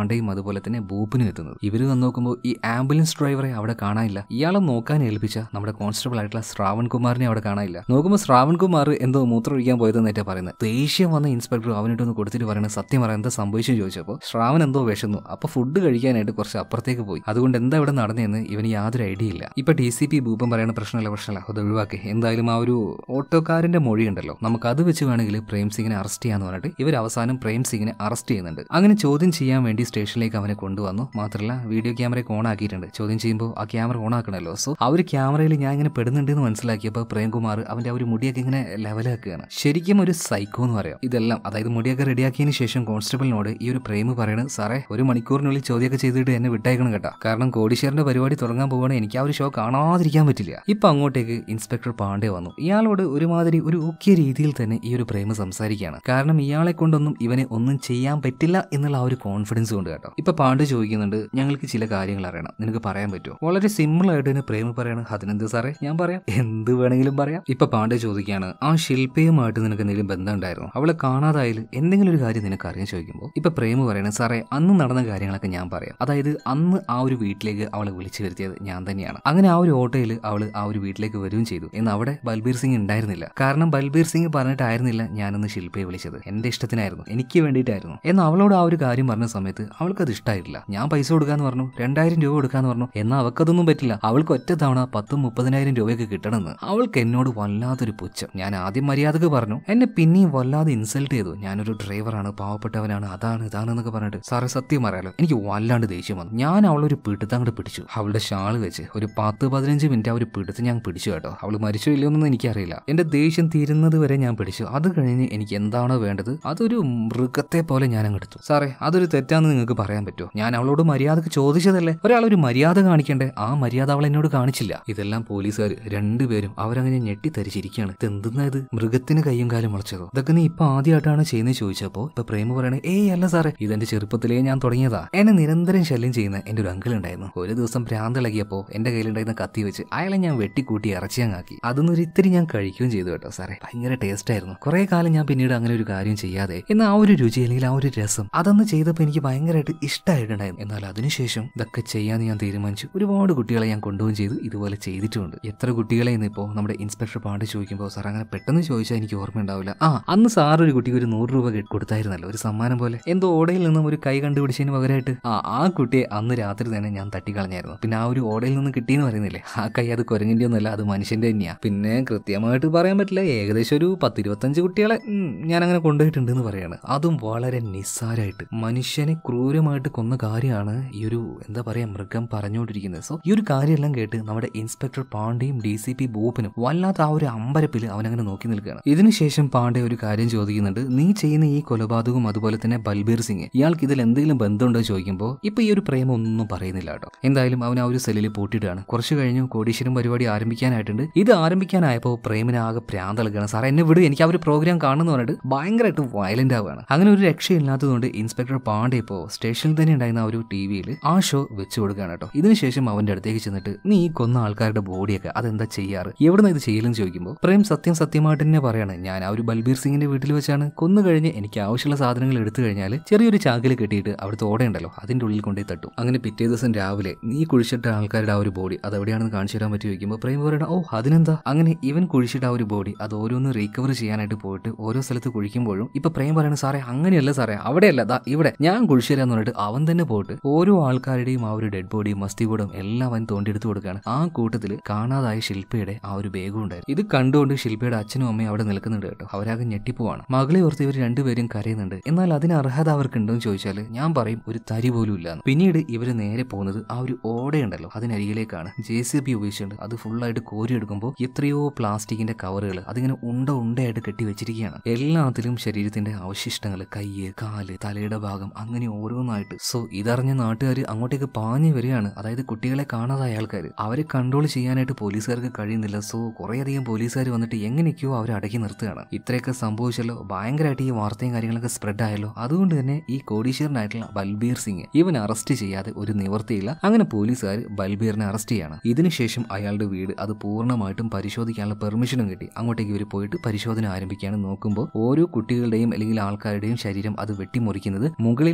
പാണ്ഡെയും അതുപോലെ തന്നെ ഭൂപ്പിനും എത്തുന്നത് ഇവര് വന്ന് നോക്കുമ്പോൾ ഈ ആംബുലൻസ് ഡ്രൈവറെ അവിടെ കാണാനില്ല ഇയാളെ നോക്കാൻ ഏൽപ്പിച്ച നമ്മുടെ കോൺസ്റ്റബിൾ ആയിട്ടുള്ള ശ്രാവൺ കുമാറിനെ അവിടെ കാണാനില്ല നോക്കുമ്പോൾ ശ്രാവൺ കുമാർ എന്തോ മൂത്രം ഒഴിക്കാൻ പോയതെന്നേറ്റാ പറയുന്നത് ദേഷ്യം വന്ന ഇൻസ്പെക്ടർ അവനിട്ടൊന്ന് കൊടുത്തിട്ട് പറയുന്നത് സത്യം പറയാൻ എന്താ സംഭവിച്ചു ചോദിച്ചപ്പോൾ ശ്രാവൺ എന്തോ വിശന്നു അപ്പൊ ഫുഡ് കഴിക്കാനായിട്ട് കുറച്ച് അപ്പുറത്തേക്ക് പോയി അതുകൊണ്ട് എന്താ ഇവിടെ നടന്നതെന്ന് ഇവന് യാതൊരു ഐഡിയ ഇല്ല ഇപ്പൊ ടി സി പി ഭൂപം പറയുന്ന പ്രശ്നമല്ല പ്രശ്നമല്ല അത് ഒഴിവാക്കി എന്തായാലും ആ ഒരു ഓട്ടോക്കാരന്റെ മൊഴി ഉണ്ടല്ലോ നമുക്ക് അത് വെച്ച് വേണമെങ്കിൽ പ്രേം സിംഗിനെ അറസ്റ്റ് ചെയ്യാന്ന് പറഞ്ഞിട്ട് ഇവർ അവസാനം പ്രേം സിംഗിനെ അറസ്റ്റ് ചെയ്യുന്നുണ്ട് അങ്ങനെ ചോദ്യം ചെയ്യാൻ വേണ്ടി സ്റ്റേഷനിലേക്ക് അവനെ കൊണ്ടുവന്നു മാത്രമല്ല വീഡിയോ ക്യാമറയൊക്കെ ഓൺ ആക്കിയിട്ടുണ്ട് ചോദ്യം ചെയ്യുമ്പോൾ ആ ക്യാമറ ഓൺ ആക്കണമല്ലോ സോ ആ ഒരു ക്യാമറയിൽ ഞാൻ ഇങ്ങനെ പെടുന്നുണ്ട് എന്ന് മനസ്സിലാക്കിയപ്പോൾ പ്രേംകുമാർ അവന്റെ ആ ഒരു മുടിയൊക്കെ ഇങ്ങനെ ലെവലാക്കുകയാണ് ശരിക്കും ഒരു സൈക്കോ എന്ന് പറയാം ഇതെല്ലാം അതായത് മുടിയൊക്കെ റെഡിയാക്കിയതിന് ശേഷം കോൺസ്റ്റബിളിനോട് ഈ ഒരു പ്രേമ് പറയണത് സാറേ ഒരു മണിക്കൂറിനുള്ളിൽ ചോദ്യമൊക്കെ ചെയ്തിട്ട് എന്നെ വിട്ടയക്കണം കേട്ടോ കാരണം കോടീശ്വരന്റെ പരിപാടി തുടങ്ങാൻ പോവുകയാണെങ്കിൽ എനിക്ക് ആ ഒരു ഷോ കാണാതിരിക്കാൻ പറ്റില്ല ഇപ്പൊ അങ്ങോട്ടേക്ക് ഇൻസ്പെക്ടർ പാണ്ഡെ വന്നു ഇയാളോട് ഒരുമാതിരി ഒരു ഒക്കെ രീതിയിൽ തന്നെ ഈ ഒരു പ്രേമ സംസാരിക്കുകയാണ് കാരണം ഇയാളെ കൊണ്ടൊന്നും ഇവനെ ഒന്നും ചെയ്യാൻ പറ്റില്ല എന്നുള്ള ആ ഒരു കോൺഫിഡൻസ് കൊണ്ട് കേട്ടോ ഇപ്പൊ പാണ്ഡെ ചോദിക്കുന്നുണ്ട് ഞങ്ങൾക്ക് ചില കാര്യങ്ങൾ അറിയണം നിനക്ക് പറയാൻ പറ്റുമോ വളരെ സിമ്പിൾ ആയിട്ട് തന്നെ പ്രേമ പറയാണ് അതിനെന്ത് സാറേ ഞാൻ പറയാം എന്ത് വേണമെങ്കിലും പറയാം ഇപ്പൊ പാണ്ഡെ ചോദിക്കുകയാണ് ആ ശില്പയുമായിട്ട് നിനക്ക് എന്തെങ്കിലും ബന്ധം ഉണ്ടായിരുന്നു അവളെ കാണാതായാലും എന്തെങ്കിലും ഒരു കാര്യം നിനക്ക് അറിയാൻ ചോദിക്കുമ്പോൾ ഇപ്പൊ പ്രേമ പറയണത് സാറേ അന്ന് നടന്ന കാര്യങ്ങളൊക്കെ ഞാൻ പറയാം അതായത് അന്ന് ആ ഒരു വീട്ടിലേക്ക് അവളെ വിളിച്ചു വരുത്തിയത് ഞാൻ തന്നെയാണ് അങ്ങനെ ആ ഒരു ഓട്ടോയിൽ അവൾ ആ ഒരു വീട്ടിലേക്ക് വരികയും ചെയ്തു എന്ന് അവിടെ ബൽബീർ സിംഗ് ഉണ്ടായിരുന്നില്ല കാരണം ബൽബീർ സിംഗ് പറഞ്ഞിട്ടായിരുന്നില്ല ഞാനന്ന് ശില്പയെ വിളിച്ചത് എന്റെ ഇഷ്ടത്തിനായിരുന്നു എനിക്ക് വേണ്ടിയിട്ടായിരുന്നു എന്ന് അവളോട് ആ ഒരു കാര്യം പറഞ്ഞ സമയത്ത് അവൾക്ക് അത് ഇഷ്ടമായിട്ടില്ല ഞാൻ പൈസ കൊടുക്കാന്ന് പറഞ്ഞു രണ്ടായിരം രൂപ കൊടുക്കാന്ന് പറഞ്ഞു എന്നാൽ അവൾക്കതൊന്നും പറ്റില്ല അവൾക്ക് ഒറ്റ തവണ പത്തും മുപ്പതിനായിരം രൂപയൊക്കെ കിട്ടണമെന്ന് അവൾക്ക് എന്നോട് വല്ലാത്തൊരു പുച്ഛം ഞാൻ ആദ്യം മര്യാദക്ക് പറഞ്ഞു എന്നെ പിന്നെയും വല്ലാതെ ഇൻസൾട്ട് ചെയ്തു ഞാനൊരു ഡ്രൈവറാണ് പാവപ്പെട്ടവനാണ് അതാണ് ഇതാണ് എന്നൊക്കെ പറഞ്ഞിട്ട് സാറേ സത്യം പറയാലോ എനിക്ക് വല്ലാണ്ട് ദേഷ്യം വന്നു ഞാൻ അവളൊരു പിടുത്തം അങ്ങോട്ട് പിടിച്ചു അവളുടെ ഷാള് വെച്ച് ഒരു പത്ത് പതിനഞ്ച് മിനിറ്റ് ആ ഒരു പിടുത്തം ഞാൻ പിടിച്ചു കേട്ടോ അവള് മരിച്ചോ ഇല്ലയോ എന്നൊന്നും എനിക്കറിയില്ല എന്റെ ദേഷ്യം തീരുന്നത് വരെ ഞാൻ പിടിച്ചു അത് കഴിഞ്ഞ് എനിക്ക് എന്താണോ വേണ്ടത് അതൊരു മൃഗത്തെ പോലെ ഞാൻ അങ്ങ് എടുത്തു സാറേ അതൊരു തെറ്റാന്ന് നിങ്ങൾക്ക് പറയാൻ പറ്റുമോ ഞാൻ അവളോട് മര്യാദക്ക് ചോദിച്ചതല്ലേ ഒരാൾ ഒരു മര്യാദ കാണിക്കണ്ടേ ആ മര്യാദ അവൾ എന്നോട് കാണിച്ചില്ല ഇതെല്ലാം പോലീസുകാർ രണ്ടുപേരും അവരങ്ങനെ ഞെട്ടിത്തരിച്ചിരിക്കുകയാണ് ഇതെന്തെന്നാ ഇത് മൃഗത്തിന് കയ്യും കാലും മുളച്ചതോ ഇതൊക്കെ നീ ഇപ്പൊ ആദ്യമായിട്ടാണ് ചെയ്യുന്നത് ചോദിച്ചപ്പോ ഇപ്പൊ പ്രേമ പറയണേ ഏയ് അല്ല സാറേ ഇതെന്റെ ചെറുപ്പത്തിലേ ഞാൻ തുടങ്ങിയതാ എന്നെ നിരന്തരം ശല്യം ചെയ്യുന്ന എന്റെ ഒരു അങ്കിൾ ഉണ്ടായിരുന്നു ഒരു ദിവസം ഭ്രാന്തിളകിയപ്പോ എന്റെ കയ്യിലുണ്ടായിരുന്ന കത്തി വെച്ച് അയാളെ ഞാൻ വെട്ടിക്കൂട്ടി ഇറച്ചിയങ്ങാക്കി അതൊന്നും ഒരു ഇത്തിരി ഞാൻ കഴിക്കുകയും ചെയ്തു കേട്ടോ സാറേ ഭയങ്കര ടേസ്റ്റ് ആയിരുന്നു കുറെ കാലം ഞാൻ പിന്നീട് അങ്ങനെ ഒരു കാര്യം ചെയ്യാതെ എന്നാൽ ആ ഒരു രുചി അല്ലെങ്കിൽ ആ ഒരു രസം അതൊന്ന് ചെയ്തപ്പോൾ എനിക്ക് ഭയങ്കരമായിട്ട് ഇഷ്ടമായിട്ടുണ്ടായിരുന്നു എന്നാൽ അതിനുശേഷം ഇതൊക്കെ ചെയ്യാൻ ഞാൻ തീരുമാനിച്ചു ഒരുപാട് കുട്ടികളെ ഞാൻ കൊണ്ടുപോകും ചെയ്തു ഇതുപോലെ ചെയ്തിട്ടുമുണ്ട് എത്ര കുട്ടികളെ ഇന്നിപ്പോ നമ്മുടെ ഇൻസ്പെക്ടർ പാണ്ട് ചോദിക്കുമ്പോൾ സാർ അങ്ങനെ പെട്ടെന്ന് ചോദിച്ചാൽ എനിക്ക് ഓർമ്മയുണ്ടാവില്ല ആ അന്ന് സാർ ഒരു കുട്ടിക്ക് ഒരു നൂറ് രൂപ കെ- കൊടുത്തായിരുന്നല്ലോ ഒരു സമ്മാനം പോലെ എന്തോ ഓടയിൽ നിന്നും ഒരു കൈ കണ്ടുപിടിച്ചതിന് പകരമായിട്ട് ആ ആ കുട്ടിയെ അന്ന് രാത്രി തന്നെ ഞാൻ തട്ടിക്കളഞ്ഞായിരുന്നു പിന്നെ ആ ഒരു ഓടയിൽ നിന്ന് കിട്ടിയെന്ന് പറയുന്നില്ലേ ആ കൈ അത് കുരങ്ങിന്റെ ഒന്നുമല്ല അത് മനുഷ്യന്റെ തന്നെയാ പിന്നെ കൃത്യമായിട്ട് പറയാൻ പറ്റില്ല ഏകദേശം ഒരു പത്തിരുപത്തഞ്ച് കുട്ടികളെ ഉം, ഞാൻ അങ്ങനെ കൊണ്ടുപോയിട്ടുണ്ട് എന്ന് പറയാണ് അതും വളരെ നിസ്സാരമായിട്ട് മനുഷ്യനെ ക്രൂരമായിട്ട് കൊന്ന കാര്യമാണ് ഈ ഒരു എന്താ പറയാ മൃഗം പറഞ്ഞുകൊണ്ടിരിക്കുന്നത് സോ ഈ ഒരു കാര്യമെല്ലാം കേട്ട് നമ്മുടെ ഇൻസ്പെക്ടർ പാണ്ഡെയും ഡി സി പി ഭൂപ്പനും വല്ലാത്ത ആ ഒരു അമ്പരപ്പിൽ അവനങ്ങനെ നോക്കി നിൽക്കുകയാണ് ഇതിനുശേഷം പാണ്ഡെ ഒരു കാര്യം ചോദിക്കുന്നുണ്ട് നീ ചെയ്യുന്ന ഈ കൊലപാതകവും അതുപോലെ തന്നെ ബൽബീർ സിംഗ് ഇയാൾക്ക് ഇതിൽ എന്തെങ്കിലും ബന്ധമുണ്ടോ ചോദിക്കുമ്പോൾ ഇപ്പൊ ഈ ഒരു പ്രേമം ഒന്നും പറയുന്നില്ല കേട്ടോ എന്തായാലും അവൻ ആ ഒരു സെല്ലിൽ പൂട്ടിയിടുകയാണ് കുറച്ച് കഴിഞ്ഞു കോടീശ്വരം പരിപാടി ആരംഭിക്കാനായിട്ടുണ്ട് ഇത് ആരംഭിക്കാനായപ്പോൾ പ്രേമിന് ആകെ ഭ്രാന്തളക്കുകയാണ് സാറേ എന്നെ വിട് എനിക്ക് ആ ഒരു പ്രോഗ്രാം കാണുന്നു പറഞ്ഞിട്ട് ഭയങ്കരമായിട്ട് വയലന്റ് ആവുകയാണ് അങ്ങനെ ഒരു രക്ഷയില്ലാത്തതുകൊണ്ട് ഇൻസ്പെക്ടർ പാണ്ഡെ ഇപ്പോൾ സ്റ്റേഷനിൽ തന്നെ ഉണ്ടായിരുന്ന ആ ഒരു ടി വിയിൽ ആ ഷോ വെച്ച് കൊടുക്കുകയാണ് കേട്ടോ ഇതിനുശേഷം അവന്റെ അടുത്തേക്ക് ചെന്നിട്ട് നീ ഈ കൊന്ന ആൾക്കാരുടെ ബോഡിയൊക്കെ അതെന്താ ചെയ്യാറ് എവിടുന്ന് ഇത് ചെയ്യലെന്ന് ചോദിക്കുമ്പോൾ പ്രേം സത്യം സത്യമായിട്ട് തന്നെ പറയാണ് ഞാൻ ആ ഒരു ബൽബീർ സിംഗിന്റെ വീട്ടിൽ വെച്ചാണ് കൊന്നു കഴിഞ്ഞ് എനിക്ക് ആവശ്യമുള്ള സാധനങ്ങൾ എടുത്തു കഴിഞ്ഞാൽ ചെറിയൊരു ചാക്കിൽ കെട്ടിയിട്ട് അവിടുത്തെ ഓടയുണ്ടല്ലോ അതിന്റെ ഉള്ളിൽ കൊണ്ടുപോയി തട്ടും അങ്ങനെ പിറ്റേ ദിവസം രാവിലെ നീ കുഴിച്ചിട്ട ആൾക്കാരുടെ ആ ഒരു ബോഡി അത് എവിടെയാണെന്ന് കാണിച്ചു തരാൻ പറ്റി ചോദിക്കുമ്പോൾ പ്രേം പറയണം ഓ അതിനെന്താ അങ്ങനെ ഇവൻ കുഴിച്ചിട്ട ആ ഒരു ബോഡി അത് ഓരോന്ന് റീകവർ ചെയ്യാനായിട്ട് പോയിട്ട് ഓരോ സ്ഥലത്ത് കുഴിക്കുമ്പോഴും ഇപ്പൊ പ്രേം പറയണ സാറേ അങ്ങനെയല്ല സാറേ അവിടെയല്ല ദാ ഇവിടെ ഞാൻ കുഴിച്ചു തരാന്ന് പറഞ്ഞിട്ട് അവൻ തന്നെ പോയിട്ട് ഓരോ ആൾക്കാരുടെയും ആ ഒരു ഡെഡ് ബോഡിയും മസ്തികൂടും എല്ലാം അവൻ തോണ്ടിയെടുത്ത് കൊടുക്കുകയാണ് ആ കൂട്ടത്തിൽ കാണാതായ ശില്പയുടെ ആ ഒരു ബേഗം ഉണ്ടായിരുന്നു ഇത് കണ്ടുകൊണ്ട് ശില്പയുടെ അച്ഛനും അമ്മയും അവിടെ നിൽക്കുന്നുണ്ട് കേട്ടോ അവരാകെ ഞെട്ടിപ്പോവാണ് മകളെ ഓർത്ത് ഇവർ രണ്ടുപേരും കരയുന്നുണ്ട് എന്നാൽ അതിന് അർഹത അവർക്കുണ്ടോ എന്ന് ചോദിച്ചാൽ ഞാൻ പറയും ഒരു തരി പോലും ഇല്ലാന്ന് പിന്നീട് ഇവർ നേരെ പോകുന്നത് ആ ഒരു ഓടയുണ്ടല്ലോ അതിനരികിലേക്കാണ് ജെ സി ബി ഉപയോഗിച്ചുകൊണ്ട് അത് ഫുള്ളായിട്ട് കോരിയെടുക്കുമ്പോൾ എത്രയോ പ്ലാസ്റ്റിക്കിന്റെ കവറുകൾ അതിങ്ങനെ ഉണ്ട ഉണ്ടയായിട്ട് കെട്ടി വെച്ചിരിക്കുകയാണ് എല്ലാത്തിലും ശരീരത്തിന്റെ അവശിഷ്ടങ്ങൾ കയ്യ് കാല് തലയുടെ ഭാഗം അങ്ങനെ ഓരോന്നായിട്ട് സോ ഇതറിഞ്ഞ നാട്ടുകാർ അങ്ങോട്ടേക്ക് പാഞ്ഞു വരികയാണ് അതായത് കുട്ടികളെ കാണാതായ ആൾക്കാർ അവരെ കൺട്രോൾ ചെയ്യാനായിട്ട് പോലീസുകാർക്ക് കഴിയുന്നില്ല സോ കുറേയധികം പോലീസുകാർ വന്നിട്ട് എങ്ങനെയൊക്കെയോ അവരെ അടക്കി നിർത്തുകയാണ് ഇത്രയൊക്കെ സംഭവിച്ചല്ലോ ഭയങ്കരമായിട്ട് ഈ വാർത്തയും കാര്യങ്ങളൊക്കെ സ്പ്രെഡ് ആയല്ലോ അതുകൊണ്ട് തന്നെ ഈ കോടീശ്വരനായിട്ടുള്ള ബൽബീർ സിംഗ് ഇവൻ അറസ്റ്റ് ചെയ്യാതെ ഒരു നിവർത്തിയില്ല അങ്ങനെ പോലീസുകാർ ബൽബീറിനെ അറസ്റ്റ് ചെയ്യാണ് ഇതിനുശേഷം അയാളുടെ വീട് അത് പൂർണ്ണമായിട്ടും പരിശോധിക്കാനുള്ള പെർമിഷനും കിട്ടി അങ്ങോട്ടേക്ക് ഇവർ പോയിട്ട് പരിശോധന ആരംഭിക്കുകയാണ് നോക്കുമ്പോൾ ഓരോ കുട്ടികളുടെയും അല്ലെങ്കിൽ ആൾക്കാരുടെയും ശരീരം അത് വെട്ടിമുറിക്കുന്നത് മുകളിലെ ബാത്റൂം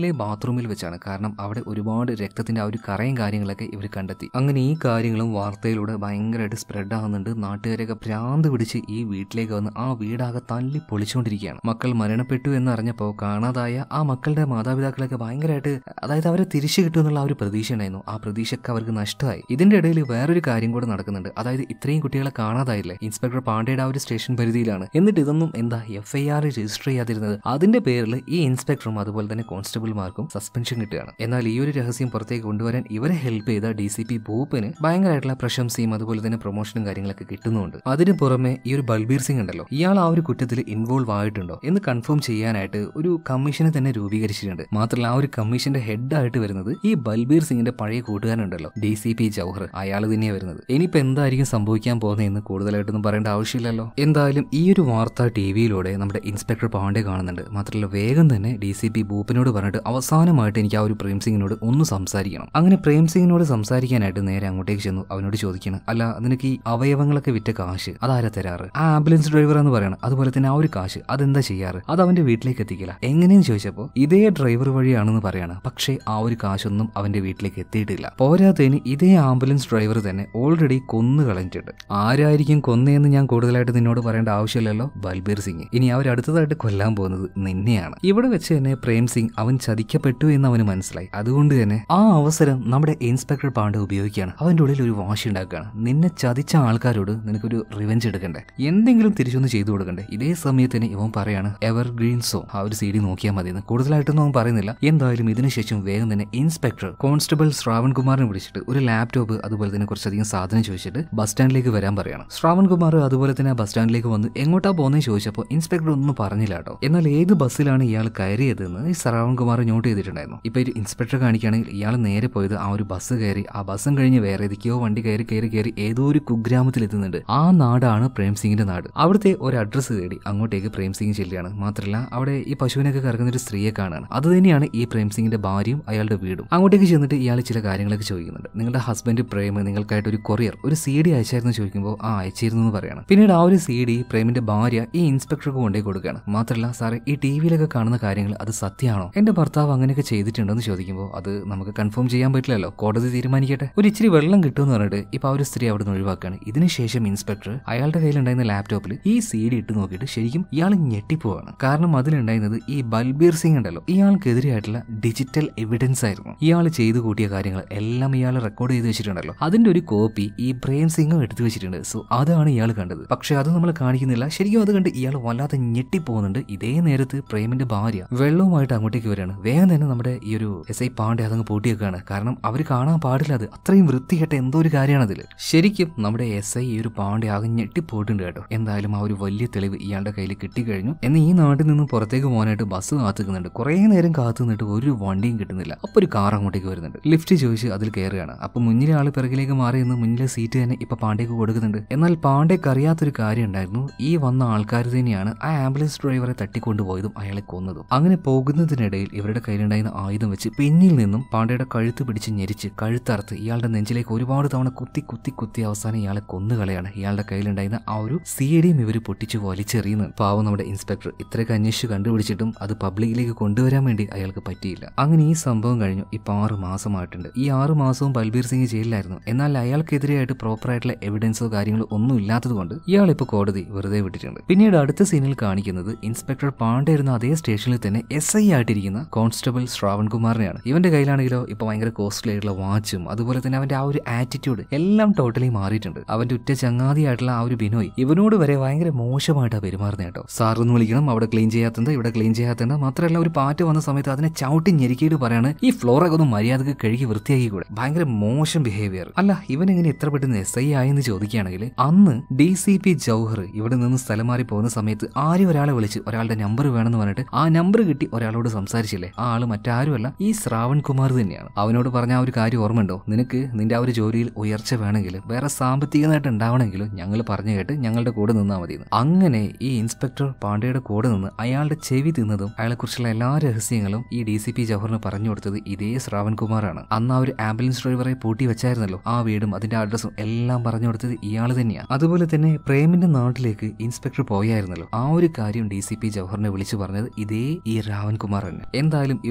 ബാത്റൂമിൽ വെച്ചാണ് കാരണം അവിടെ ഒരുപാട് രക്തത്തിന്റെ ആ ഒരു കറയും കാര്യങ്ങളൊക്കെ ഇവർ കണ്ടെത്തി അങ്ങനെ ഈ കാര്യങ്ങളും വാർത്തയിലൂടെ ഭയങ്കരമായിട്ട് സ്പ്രെഡ് ആവുന്നുണ്ട് നാട്ടുകാരൊക്കെ ഭ്രാന്ത് പിടിച്ച് ഈ വീട്ടിലേക്ക് വന്ന് ആ വീടാകെ തല്ലി പൊളിച്ചുകൊണ്ടിരിക്കുകയാണ് മക്കൾ മരണപ്പെട്ടു എന്ന് അറിഞ്ഞപ്പോൾ കാണാതായ ആ മക്കളുടെ മാതാപിതാക്കളൊക്കെ ഭയങ്കരമായിട്ട് അതായത് അവരെ തിരിച്ചു കിട്ടുമെന്നുള്ള ആ ഒരു പ്രതീക്ഷ ഉണ്ടായിരുന്നു ആ പ്രതീക്ഷയൊക്കെ അവർക്ക് നഷ്ടമായി ഇതിന്റെ ഇടയിൽ വേറൊരു കാര്യം കൂടെ നടക്കുന്നുണ്ട് അതായത് ഇത്രയും കുട്ടികളെ കാണാതായില്ലേ ഇൻസ്പെക്ടർ പാണ്ഡേയുടെ ആ ഒരു സ്റ്റേഷൻ പരിധിയിലാണ് എന്നിട്ട് ഇതൊന്നും എന്താ എഫ് ഐ ആർ രജിസ്റ്റർ ചെയ്യാതിരുന്നത് അതിന്റെ പേരിൽ ഈ ഇൻസ്പെക്ടറും അതുപോലെ തന്നെ കോൺസ്റ്റബിൾമാർക്കും സസ്പെൻഷൻ കിട്ടുകയാണ് എന്നാൽ ഈ ഒരു രഹസ്യം പുറത്തേക്ക് കൊണ്ടുവരാൻ ഇവരെ ഹെൽപ്പ് ചെയ്ത ഡി സി പി ഭൂപ്പന് ഭയങ്കരമായിട്ടുള്ള പ്രശംസയും അതുപോലെ തന്നെ പ്രൊമോഷനും കാര്യങ്ങളൊക്കെ കിട്ടുന്നുണ്ട് അതിന് പുറമെ ഈ ഒരു ബൽബീർ സിംഗ് ഉണ്ടല്ലോ ഇയാൾ ആ ഒരു കുറ്റത്തിൽ ഇൻവോൾവ് ആയിട്ടുണ്ടോ എന്ന് കൺഫേം ചെയ്യാനായിട്ട് ഒരു കമ്മീഷനെ തന്നെ രൂപീകരിച്ചിട്ടുണ്ട് മാത്രമല്ല ആ ഒരു കമ്മീഷന്റെ ഹെഡ് ആയിട്ട് വരുന്നത് ഈ ബൽബീർ സിംഗിന്റെ പഴയ കൂട്ടുകാരനുണ്ടല്ലോ ഡി സി പി ജൗഹർ അയാൾ തന്നെയാണ് വരുന്നത് ഇനിയിപ്പോ എന്തായിരിക്കും സംഭവിക്കാൻ പോകുന്നതെന്ന് കൂടുതലായിട്ടൊന്നും പറയേണ്ട ആവശ്യമില്ലല്ലോ എന്തായാലും ഈ ഒരു വാർത്ത ടി വിയിലൂടെ നമ്മുടെ ഇൻസ്പെക്ടർ പാണ്ഡെ കാണുന്നുണ്ട് മാത്രമല്ല വേഗം തന്നെ ഡി സി പി ഭൂപ്പനോട് പറഞ്ഞിട്ട് അവസാനമായിട്ട് എനിക്ക് ആ ഒരു പ്രേം സിംഗിനോട് ഒന്ന് സംസാരിക്കണം അങ്ങനെ പ്രേം സിംഗിനോട് സംസാരിക്കാനായിട്ട് നേരെ അങ്ങോട്ടേക്ക് ചെന്നു അവനോട് ചോദിക്കണം അല്ല നിനക്ക് ഈ അവയവങ്ങളൊക്കെ വിറ്റ കാശ് അതാരാ തരാറ് ആ ആംബുലൻസ് ഡ്രൈവർ എന്ന് പറയണം അതുപോലെ തന്നെ ആ ഒരു കാശ് അതെന്താ ചെയ്യാറ് അത് അവന്റെ വീട്ടിലേക്ക് എത്തിക്കില്ല എങ്ങനെയെന്ന് ചോദിച്ചപ്പോൾ ഇതേ ഡ്രൈവർ വഴിയാണെന്ന് പറയാണ് പക്ഷേ ആ ഒരു കാശൊന്നും അവന്റെ വീട്ടിലേക്ക് എത്തിയിട്ടില്ല പോരാത്തതിന് ഇതേ ആംബുലൻസ് ഡ്രൈവർ തന്നെ ഓൾറെഡി കൊന്നു കളഞ്ഞിട്ടുണ്ട് ആരായിരിക്കും കൊന്നയെന്ന് ഞാൻ കൂടുതലായിട്ട് നിന്നോട് പറയേണ്ട ആവശ്യമില്ലല്ലോ ബൽബീർ സിംഗ് ഇനി അവർ അടുത്തതായിട്ട് കൊല്ലാൻ പോകുന്നത് നിന്നെയാണ് ഇവിടെ വെച്ച് തന്നെ പ്രേം സിംഗ് അവൻ ചതിക്കപ്പെട്ടു എന്ന് അവന് മനസ്സിലായി അതുകൊണ്ട് തന്നെ ആ അവസരം നമ്മുടെ ഇൻസ്പെക്ടർ പാണ്ഡെ ഉപയോഗിക്കുകയാണ് അവന്റെ ഉള്ളിൽ ഒരു വാശി ഉണ്ടാക്കുകയാണ് നിന്നെ ചതിച്ച ആൾക്കാരോട് നിനക്കൊരു റിവെഞ്ച് എടുക്കണ്ടേ എന്തെങ്കിലും തിരിച്ചൊന്ന് ചെയ്തു കൊടുക്കണ്ടേ ഇതേ സമയത്തിന് ഇവൻ പറയാണ് എവർ ഗ്രീൻ സോ ആ ഒരു സി ഡി നോക്കിയാൽ മതി എന്ന് കൂടുതലായിട്ടൊന്നും അവൻ പറയുന്നില്ല എന്തായാലും ഇതിനുശേഷം വേഗം തന്നെ ഇൻസ്പെക്ടർ കോൺസ്റ്റബിൾ ശ്രാവൺ കുമാറിനെ വിളിച്ചിട്ട് ഒരു ലാപ്ടോപ്പ് അതുപോലെ തന്നെ കുറച്ചധികം സാധനം ചോദിച്ചിട്ട് ബസ് സ്റ്റാൻഡിലേക്ക് വരാൻ പറയാണ് ശ്രാവൺ കുമാർ അതുപോലെ തന്നെ ബസ് സ്റ്റാൻഡിലേക്ക് വന്ന് എങ്ങോട്ടാ പോകുന്നതെന്ന് ചോദിച്ചപ്പോൾ ഇൻസ്പെക്ടർ ഒന്നും പറഞ്ഞില്ല കേട്ടോ എന്നാൽ ഏത് ബസ്സിലാണ് ഇയാൾ കയറിയതെന്ന് ഈ ശ്രാവൺ കുമാർ നോട്ട് ചെയ്തിട്ടുണ്ടായിരുന്നു ഇപ്പൊ ഒരു ഇൻസ്പെക്ടർ കാണിക്കുകയാണെങ്കിൽ ഇയാൾ നേരെ പോയത് ആ ഒരു ബസ് കയറി ആ ബസ്സും കഴിഞ്ഞ് വേറെ ഏതൊക്കെയോ വണ്ടി കയറി കയറി കയറി ഏതോ ഒരു കുഗ്രാമത്തിൽ എത്തുന്നുണ്ട് ആ നാടാണ് പ്രേം സിംഗിന്റെ നാട് അവിടുത്തെ ഒരു അഡ്രസ്സ് തേടി അങ്ങോട്ടേക്ക് പ്രേം സിംഗ് ചെല്ലുകയാണ് മാത്രമല്ല അവിടെ ഈ പശുവിനൊക്കെ കറങ്ങുന്ന ഒരു സ്ത്രീയെ കാണാണ് അത് തന്നെയാണ് ഈ പ്രേം സിംഗിന്റെ ഭാര്യയും അയാളുടെ വീടും അങ്ങോട്ടേക്ക് ചെന്നിട്ട് ഇയാൾ ചില കാര്യങ്ങളൊക്കെ ചോദിക്കുന്നുണ്ട് നിങ്ങളുടെ ഹസ്ബൻഡ് പ്രേം നിങ്ങൾക്കായിട്ട് ഒരു കൊറിയർ ഒരു സി ഡി അയച്ചായിരുന്നു ചോദിക്കുമ്പോൾ ആ അയച്ചിരുന്നു എന്ന് പറയാണ് പിന്നീട് ആ ഒരു സി ഡി പ്രേമിന്റെ ഭാര്യ ഈ ഇൻസ്പെക്ടർക്ക് കൊണ്ടുപോയി കൊടുക്കുകയാണ് മാത്രമല്ല സാറേ ഈ ടി വിയിലൊക്കെ കാണുന്ന കാര്യങ്ങൾ അത് സത്യമാണോ എന്റെ ഭർത്താവ് അങ്ങനെയൊക്കെ ചെയ്തിട്ടുണ്ടെന്ന് ചോദിക്കുമ്പോൾ അത് നമുക്ക് കൺഫേം ചെയ്യാൻ പറ്റില്ലല്ലോ കോടതി തീരുമാനിക്കട്ടെ ഒരു ഇച്ചിരി വെള്ളം കിട്ടുമെന്ന് പറഞ്ഞിട്ട് ഇപ്പൊ ആ ഒരു സ്ത്രീ അവിടെ നിന്ന് ഒഴിവാക്കുകയാണ് ഇതിനുശേഷം ഇൻസ്പെക്ടർ അയാളുടെ കയ്യിലുണ്ടായിരുന്ന ലാപ്ടോപ്പിൽ ഈ സി ഡി ഇട്ട് നോക്കിയിട്ട് ശരിക്കും ഇയാൾ ഞെട്ടിപ്പോവാണ് കാരണം അതിലുണ്ടായിരുന്നത് ഈ ബൽബീർ സിംഗ് ഉണ്ടല്ലോ ഇയാൾക്കെതിരെയായിട്ടുള്ള ഡിജിറ്റൽ എവിഡൻസ് ആയിരുന്നു ഇയാൾ ചെയ്തു കൂട്ടിയ കാര്യങ്ങൾ എല്ലാം ഇയാൾ റെക്കോർഡ് ചെയ്ത് വെച്ചിട്ടുണ്ടല്ലോ അതിന്റെ ഒരു കോപ്പി ഈ പ്രേം സിംഗും എടുത്തു വെച്ചിട്ടുണ്ട് സോ അതാണ് ഇയാൾ കണ്ടത് പക്ഷെ അത് നമ്മൾ കാണിക്കുന്നില്ല ശരിക്കും അത് കണ്ട് ഇയാൾ വല്ലാതെ ഞെട്ടിപ്പോകുന്നുണ്ട് ഇതേ നേരത്ത് പ്രേമിന്റെ ഭാര്യ വെള്ളവുമായിട്ട് അങ്ങോട്ടേക്ക് വരികയാണ് വേഗം തന്നെ നമ്മുടെ ഈ ഒരു എസ് ഐ പാണ്ഡെ അതങ്ങ് പൂട്ടിയേക്കാണ് കാരണം അവർ കാണാൻ പാടില്ല അത് അത്രയും വൃത്തികെട്ട എന്തോ ഒരു കാര്യമാണ് അതിൽ ശരിക്കും നമ്മുടെ എസ് ഐ ഈ ഒരു പാണ്ഡെ ആകെ ഞെട്ടിപ്പോയിട്ടുണ്ട് കേട്ടോ എന്തായാലും ആ ഒരു വലിയ തെളിവ് ഇയാളുടെ കയ്യിൽ കിട്ടിക്കഴിഞ്ഞു എന്ന് ഈ നാട്ടിൽ നിന്നും പുറത്തേക്ക് പോകാനായിട്ട് ബസ് കാത്തുക്കുന്നുണ്ട് കുറേ നേരം കാത്തു നിന്നിട്ട് ഒരു വണ്ടിയും കിട്ടുന്നില്ല അപ്പൊ ഒരു കാർ അങ്ങോട്ടേക്ക് വരുന്നുണ്ട് ലിഫ്റ്റ് ചോദിച്ച് അതിൽ കയറുകയാണ് അപ്പൊ മുന്നിലെ ആള് പിറകിലേക്ക് മാറി നിന്ന് മുന്നിലെ സീറ്റ് തന്നെ ഇപ്പൊ പാണ്ഡേക്ക് കൊടുക്കുന്നുണ്ട് എന്നാൽ പാണ്ഡേക്ക് അറിയാത്തൊരു കാര്യം ഉണ്ടായിരുന്നു ഈ വന്ന ആൾക്കാർ തന്നെയാണ് ആ ആംബുലൻസ് ഡ്രൈവറെ തട്ടിക്കൊണ്ടുപോയതും അയാളെ കൊന്നതും അങ്ങനെ പോകുന്നതിനിടയിൽ ഇവരുടെ കയ്യിലുണ്ടായിരുന്ന ആയുധം വെച്ച് പിന്നിൽ നിന്നും പാണ്ഡയുടെ കഴുത്ത് പിടിച്ച് ഞെരിച്ച് കഴുത്തറുത്ത് ഇയാളുടെ നെഞ്ചിലേക്ക് ഒരുപാട് തവണ കുത്തി കുത്തി കുത്തി അവസാനം ഇയാളെ കൊന്നുകളയാണ് ഇയാളുടെ കയ്യിലുണ്ടായിരുന്ന ആ ഒരു സി ഡിയും ഇവർ പൊട്ടിച്ച് വലിച്ചെറിയുന്നത് പാവം നമ്മുടെ ഇൻസ്പെക്ടർ ഇത്രയൊക്കെ അന്വേഷിച്ച് കണ്ടുപിടിച്ചിട്ടും അത് പബ്ലിക്കിലേക്ക് കൊണ്ടുവരാൻ വേണ്ടി അയാൾക്ക് പറ്റിയില്ല അങ്ങനെ ഈ സംഭവം കഴിഞ്ഞു ഇപ്പൊ ആറ് മാസമായിട്ടുണ്ട് ഈ ആറ് മാസവും ബൽബീർ സിംഗ് ജയിലിലായിരുന്നു എന്നാൽ അയാൾക്കെതിരെയായിട്ട് പ്രോപ്പർ ആയിട്ടുള്ള എവിഡൻസോ കാര്യങ്ങളോ ഒന്നും ഇല്ലാത്തത് കൊണ്ട് ഇയാൾ ഇപ്പൊ കോടതി വെറുതെ വിട്ടിട്ടുണ്ട് പിന്നീട് അടുത്ത സീനിൽ കാണിക്കുന്നത് ഇൻസ്പെക്ടർ പാണ്ഡെ ഇരുന്ന അതേ സ്റ്റേഷനിൽ തന്നെ എസ് ഐ ആയിട്ടിരിക്കുന്ന കോൺസ്റ്റബിൾ ശ്രാവൺ കുമാറിനെയാണ് ഇവന്റെ കയ്യിലാണെങ്കിലോ ഇപ്പൊ ഭയങ്കര കോസ്റ്റ്ലി ആയിട്ടുള്ള വാച്ചും അതുപോലെ തന്നെ അവന്റെ ആ ഒരു ആറ്റിറ്റ്യൂഡ് എല്ലാം ടോട്ടലി മാറിയിട്ടുണ്ട് അവന്റെ ഉറ്റ ചങ്ങാതിയായിട്ടുള്ള ആ ഒരു ബിനോയ് ഇവനോട് വരെ ഭയങ്കര മോശമായിട്ടാണ് പെരുമാറുന്നത് കേട്ടോ സാറൊന്ന് വിളിക്കണം അവിടെ ക്ലീൻ ചെയ്യാത്തത് ഇവിടെ ക്ലീൻ ചെയ്യാത്തത് മാത്രമല്ല ഒരു പാറ്റ് വന്ന സമയത്ത് അതിനെ ചവിട്ടി ഞെരുക്കിയിട്ട് പറയാണ് ഈ ഫ്ലോറൊക്കെ ഒന്ന് മര്യാദക്ക് കഴുകി വൃത്തിയാക്കി കൂടെ ഭയങ്കര മോശം ബിഹേവിയർ അല്ല ഇവൻ എങ്ങനെ എത്ര പെട്ടെന്ന് എസ് ഐ ആയെന്ന് ചോദിക്കുകയാണെങ്കിൽ അന്ന് ഡി സി പി ജൗഹർ ഇവിടെ നിന്ന് സ്ഥലം മാറി പോകുന്ന സമയത്ത് ആരും ഒരാളെ വിളിച്ച് ഒരാളുടെ നമ്പർ വേണമെന്ന് പറഞ്ഞിട്ട് ആ നമ്പർ കിട്ടി ഒരാളോട് സംസാരിച്ചില്ലേ ആ ആള് മറ്റാരുമല്ല ഈ ശ്രാവൺ കുമാർ തന്നെയാണ് അവനോട് പറഞ്ഞ ആ ഒരു കാര്യം ഓർമ്മയുണ്ടോ നിനക്ക് നിന്റെ ആ ഒരു ജോലിയിൽ ഉയർച്ച വേണമെങ്കിൽ വേറെ സാമ്പത്തിക നേട്ടം ഉണ്ടാവണമെങ്കിലും ഞങ്ങൾ പറഞ്ഞു കേട്ട് ഞങ്ങളുടെ കൂടെ നിന്നാൽ മതി എന്ന്. അങ്ങനെ ഈ ഇൻസ്പെക്ടർ പാണ്ഡെയുടെ കൂടെ നിന്ന് അയാളുടെ ചെവി തിന്നതും അയാളെക്കുറിച്ചുള്ള എല്ലാ രഹസ്യങ്ങളും ഈ ഡി സി പി ജവഹറിന് പറഞ്ഞു കൊടുത്തത് ഇതേ ശ്രാവൺ കുമാറാണ് അന്ന് ആ ഒരു ആംബുലൻസ് ഡ്രൈവറെ പൂട്ടി വെച്ചായിരുന്നല്ലോ ആ വീടും അതിന്റെ അഡ്രസ്സും എല്ലാം പറഞ്ഞു കൊടുത്തത് ഇയാൾ തന്നെയാണ് അതുപോലെ തന്നെ പ്രേമിന്റെ നാട്ടിലേക്ക് ഇൻസ്പെക്ടർ പോയായിരുന്നല്ലോ ആ ഒരു കാര്യം ഡി സി പി ജവഹറിനെ വിളിച്ചു പറഞ്ഞത് ഇതേ ഈ രാവൺ കുമാർ തന്നെ എന്തായാലും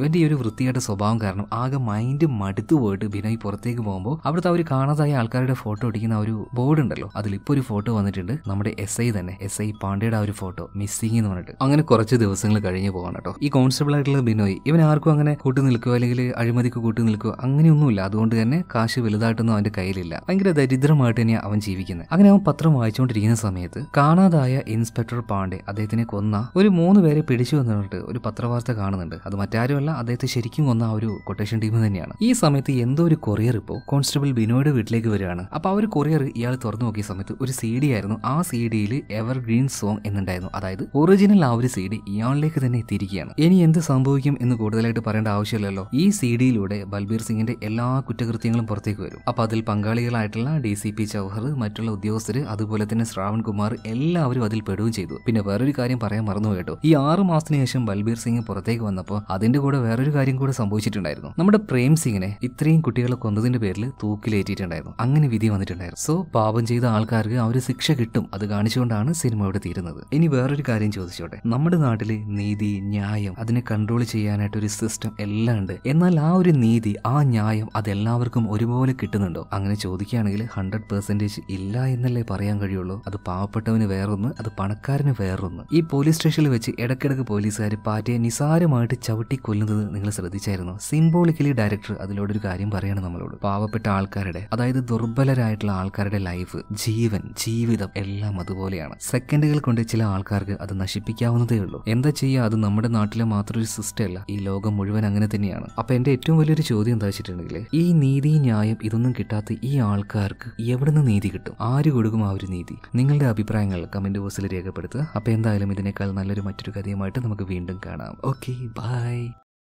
ഇവന്റെ ഈ ഒരു വൃത്തിയായിട്ട് സ്വഭാവം കാരണം ആകെ മൈൻഡ് മടുത്തു പോയിട്ട് ബിനോയ് പുറത്തേക്ക് പോകുമ്പോൾ അവിടുത്തെ അവർ കാണാതായ ആൾക്കാരുടെ ഫോട്ടോ അടിക്കുന്ന ആ ഒരു ബോർഡ് ഉണ്ടല്ലോ അതിൽ ഇപ്പോൾ ഒരു ഫോട്ടോ വന്നിട്ടുണ്ട് നമ്മുടെ എസ് ഐ തന്നെ എസ് ഐ പാണ്ഡെയുടെ ആ ഒരു ഫോട്ടോ മിസ്സിംഗ് എന്ന് പറഞ്ഞിട്ട് അങ്ങനെ കുറച്ച് ദിവസങ്ങൾ കഴിഞ്ഞ് പോകാൻ കേട്ടോ ഈ കോൺസ്റ്റബിൾ ആയിട്ടുള്ള ബിനോയ് ഇവൻ ആർക്കും അങ്ങനെ കൂട്ടു നിൽക്കുകയോ അല്ലെങ്കിൽ അഴിമതിക്ക് കൂട്ടു നിൽക്കുകയോ അങ്ങനെയൊന്നുമില്ല അതുകൊണ്ട് തന്നെ കാശ് വലുതായിട്ടൊന്നും അവന്റെ കയ്യിലില്ല ഭയങ്കര ദരിദ്രമായിട്ട് തന്നെയാണ് അവൻ ജീവിക്കുന്നത് അങ്ങനെ അവൻ പത്രം വായിച്ചുകൊണ്ടിരിക്കുന്ന സമയത്ത് കാണാതായ ഇൻസ്പെക്ടർ പാണ്ഡെ അദ്ദേഹത്തിനെ കൊന്ന ഒരു മൂന്ന് പേരെ പിടിച്ചു എന്ന് പറഞ്ഞിട്ട് ഒരു പത്രവാർത്ത കാണുന്നുണ്ട് അത് മറ്റാരുമല്ല അദ്ദേഹത്തെ ശരിക്കും കൊന്ന ആ ഒരു കൊട്ടേഷൻ ടീം തന്നെയാണ് ഈ സമയത്ത് എന്തോ ഒരു കൊറിയർ ഇപ്പോൾ കോൺസ്റ്റബിൾ ബിനോയുടെ വീട്ടിലേക്ക് വരികയാണ് അപ്പൊ ആ ഒരു കൊറിയർ ഇയാൾ തുറന്നു നോക്കിയ സമയത്ത് ഒരു സി ഡി ആയിരുന്നു ആ സി ഡിയിൽ എവർ ഗ്രീൻ സോങ് എന്നുണ്ടായിരുന്നു അതായത് ഒറിജിനൽ ആ ഒരു സി ഡി ഇയാളിലേക്ക് തന്നെ എത്തിയിരിക്കുകയാണ് ഇനി എന്ത് സംഭവിക്കും എന്ന് കൂടുതലായിട്ട് പറയേണ്ട ആവശ്യമില്ലല്ലോ ഈ സി ഡിയിലൂടെ ബൽബീർ സിംഗിന്റെ എല്ലാ കുറ്റകൃത്യങ്ങളും പുറത്തേക്ക് വരും അപ്പൊ അതിൽ പങ്കാളികളായിട്ടുള്ള ഡി സി പി ചൗഹർ മറ്റുള്ള ഉദ്യോഗസ്ഥർ അതുപോലെ തന്നെ ശ്രാവൺ കുമാർ എല്ലാവരും അതിൽ പെടുകയും ചെയ്തു പിന്നെ വേറൊരു കാര്യം പറയാൻ മറന്നു കേട്ടോ ഈ ആറ് മാസത്തിന് ശേഷം ബൽബീർ സിംഗ് പുറത്തേക്ക് വന്നപ്പോൾ അതിന്റെ കൂടെ വേറൊരു കാര്യം കൂടെ സംഭവിച്ചിട്ടുണ്ടായിരുന്നു നമ്മുടെ പ്രേം സിംഗിനെ ഇത്രയും കുട്ടികളെ കൊന്നതിന്റെ പേരിൽ തൂക്കിലേറ്റിയിട്ടുണ്ടായിരുന്നു അങ്ങനെ വിധി വന്നിട്ടുണ്ടായിരുന്നു സോ പാപം ചെയ്ത ആൾക്കാർക്ക് ആ ഒരു ശിക്ഷ കിട്ടും അത് കാണിച്ചുകൊണ്ടാണ് സിനിമ ഇവിടെ തീരുന്നത് ഇനി വേറൊരു കാര്യം ചോദിച്ചോട്ടെ നമ്മുടെ നാട്ടില് നീതി ന്യായം അതിനെ കൺട്രോൾ ചെയ്യാനായിട്ട് ഒരു സിസ്റ്റം എല്ലാം ഉണ്ട് എന്നാൽ ആ ഒരു നീതി ആ ന്യായം അതെല്ലാവർക്കും ഒരുപോലെ കിട്ടുന്നുണ്ടോ അങ്ങനെ ചോദിക്കുകയാണെങ്കിൽ ഹൺഡ്രഡ് പെർസെന്റേജ് ഇല്ല എന്നല്ലേ പറയാൻ കഴിയുള്ളൂ അത് പാവപ്പെട്ടവന് വേറൊന്ന് അത് പണക്കാരന് വേറൊന്ന് ഈ പോലീസ് സ്റ്റേഷനിൽ വെച്ച് ഇടയ്ക്കിടയ്ക്ക് പോലീസുകാർ പാറ്റയെ നിസാരമായിട്ട് ചവിട്ടി കൊല്ലുന്നത് നിങ്ങൾ ശ്രദ്ധിച്ചായിരുന്നു സിംബോളിക്കലി ഡയറക്ടർ അതിലൂടെ ഒരു കാര്യം പറയാണ് നമ്മളോട് പാവപ്പെട്ട ആൾക്കാരുടെ അതായത് ദുർബലരായിട്ടുള്ള ആൾക്കാരുടെ ലൈഫ് ജീവൻ ജീവിതം എല്ലാം അതുപോലെയാണ് സെക്കൻഡുകൾ കൊണ്ട് ചില ആൾക്കാർക്ക് അത് നശിപ്പിക്കാവുന്നതേ ഉള്ളൂ എന്താ ചെയ്യുക അത് നമ്മുടെ നാട്ടിലെ മാത്രം ഒരു സിസ്റ്റം അല്ല ഈ ലോകം മുഴുവൻ അങ്ങനെ തന്നെയാണ് അപ്പൊ എന്റെ ഏറ്റവും വലിയൊരു ചോദ്യം എന്താ വെച്ചിട്ടുണ്ടെങ്കിൽ ഈ നീതി ന്യായം ഇതൊന്നും കിട്ടാത്ത ഈ ആൾക്കാർക്ക് എവിടുന്ന് നീതി കിട്ടും ആര് കൊടുക്കും ആ ഒരു നീതി നിങ്ങളുടെ അഭിപ്രായങ്ങൾ കമന്റ് ബോക്സിൽ രേഖപ്പെടുത്തുക അപ്പൊ എന്തായാലും ഇതിനേക്കാൾ നല്ലൊരു മറ്റൊരു കഥയുമായിട്ട് നമുക്ക് വീണ്ടും കാണാം ഓക്കെ ബൈ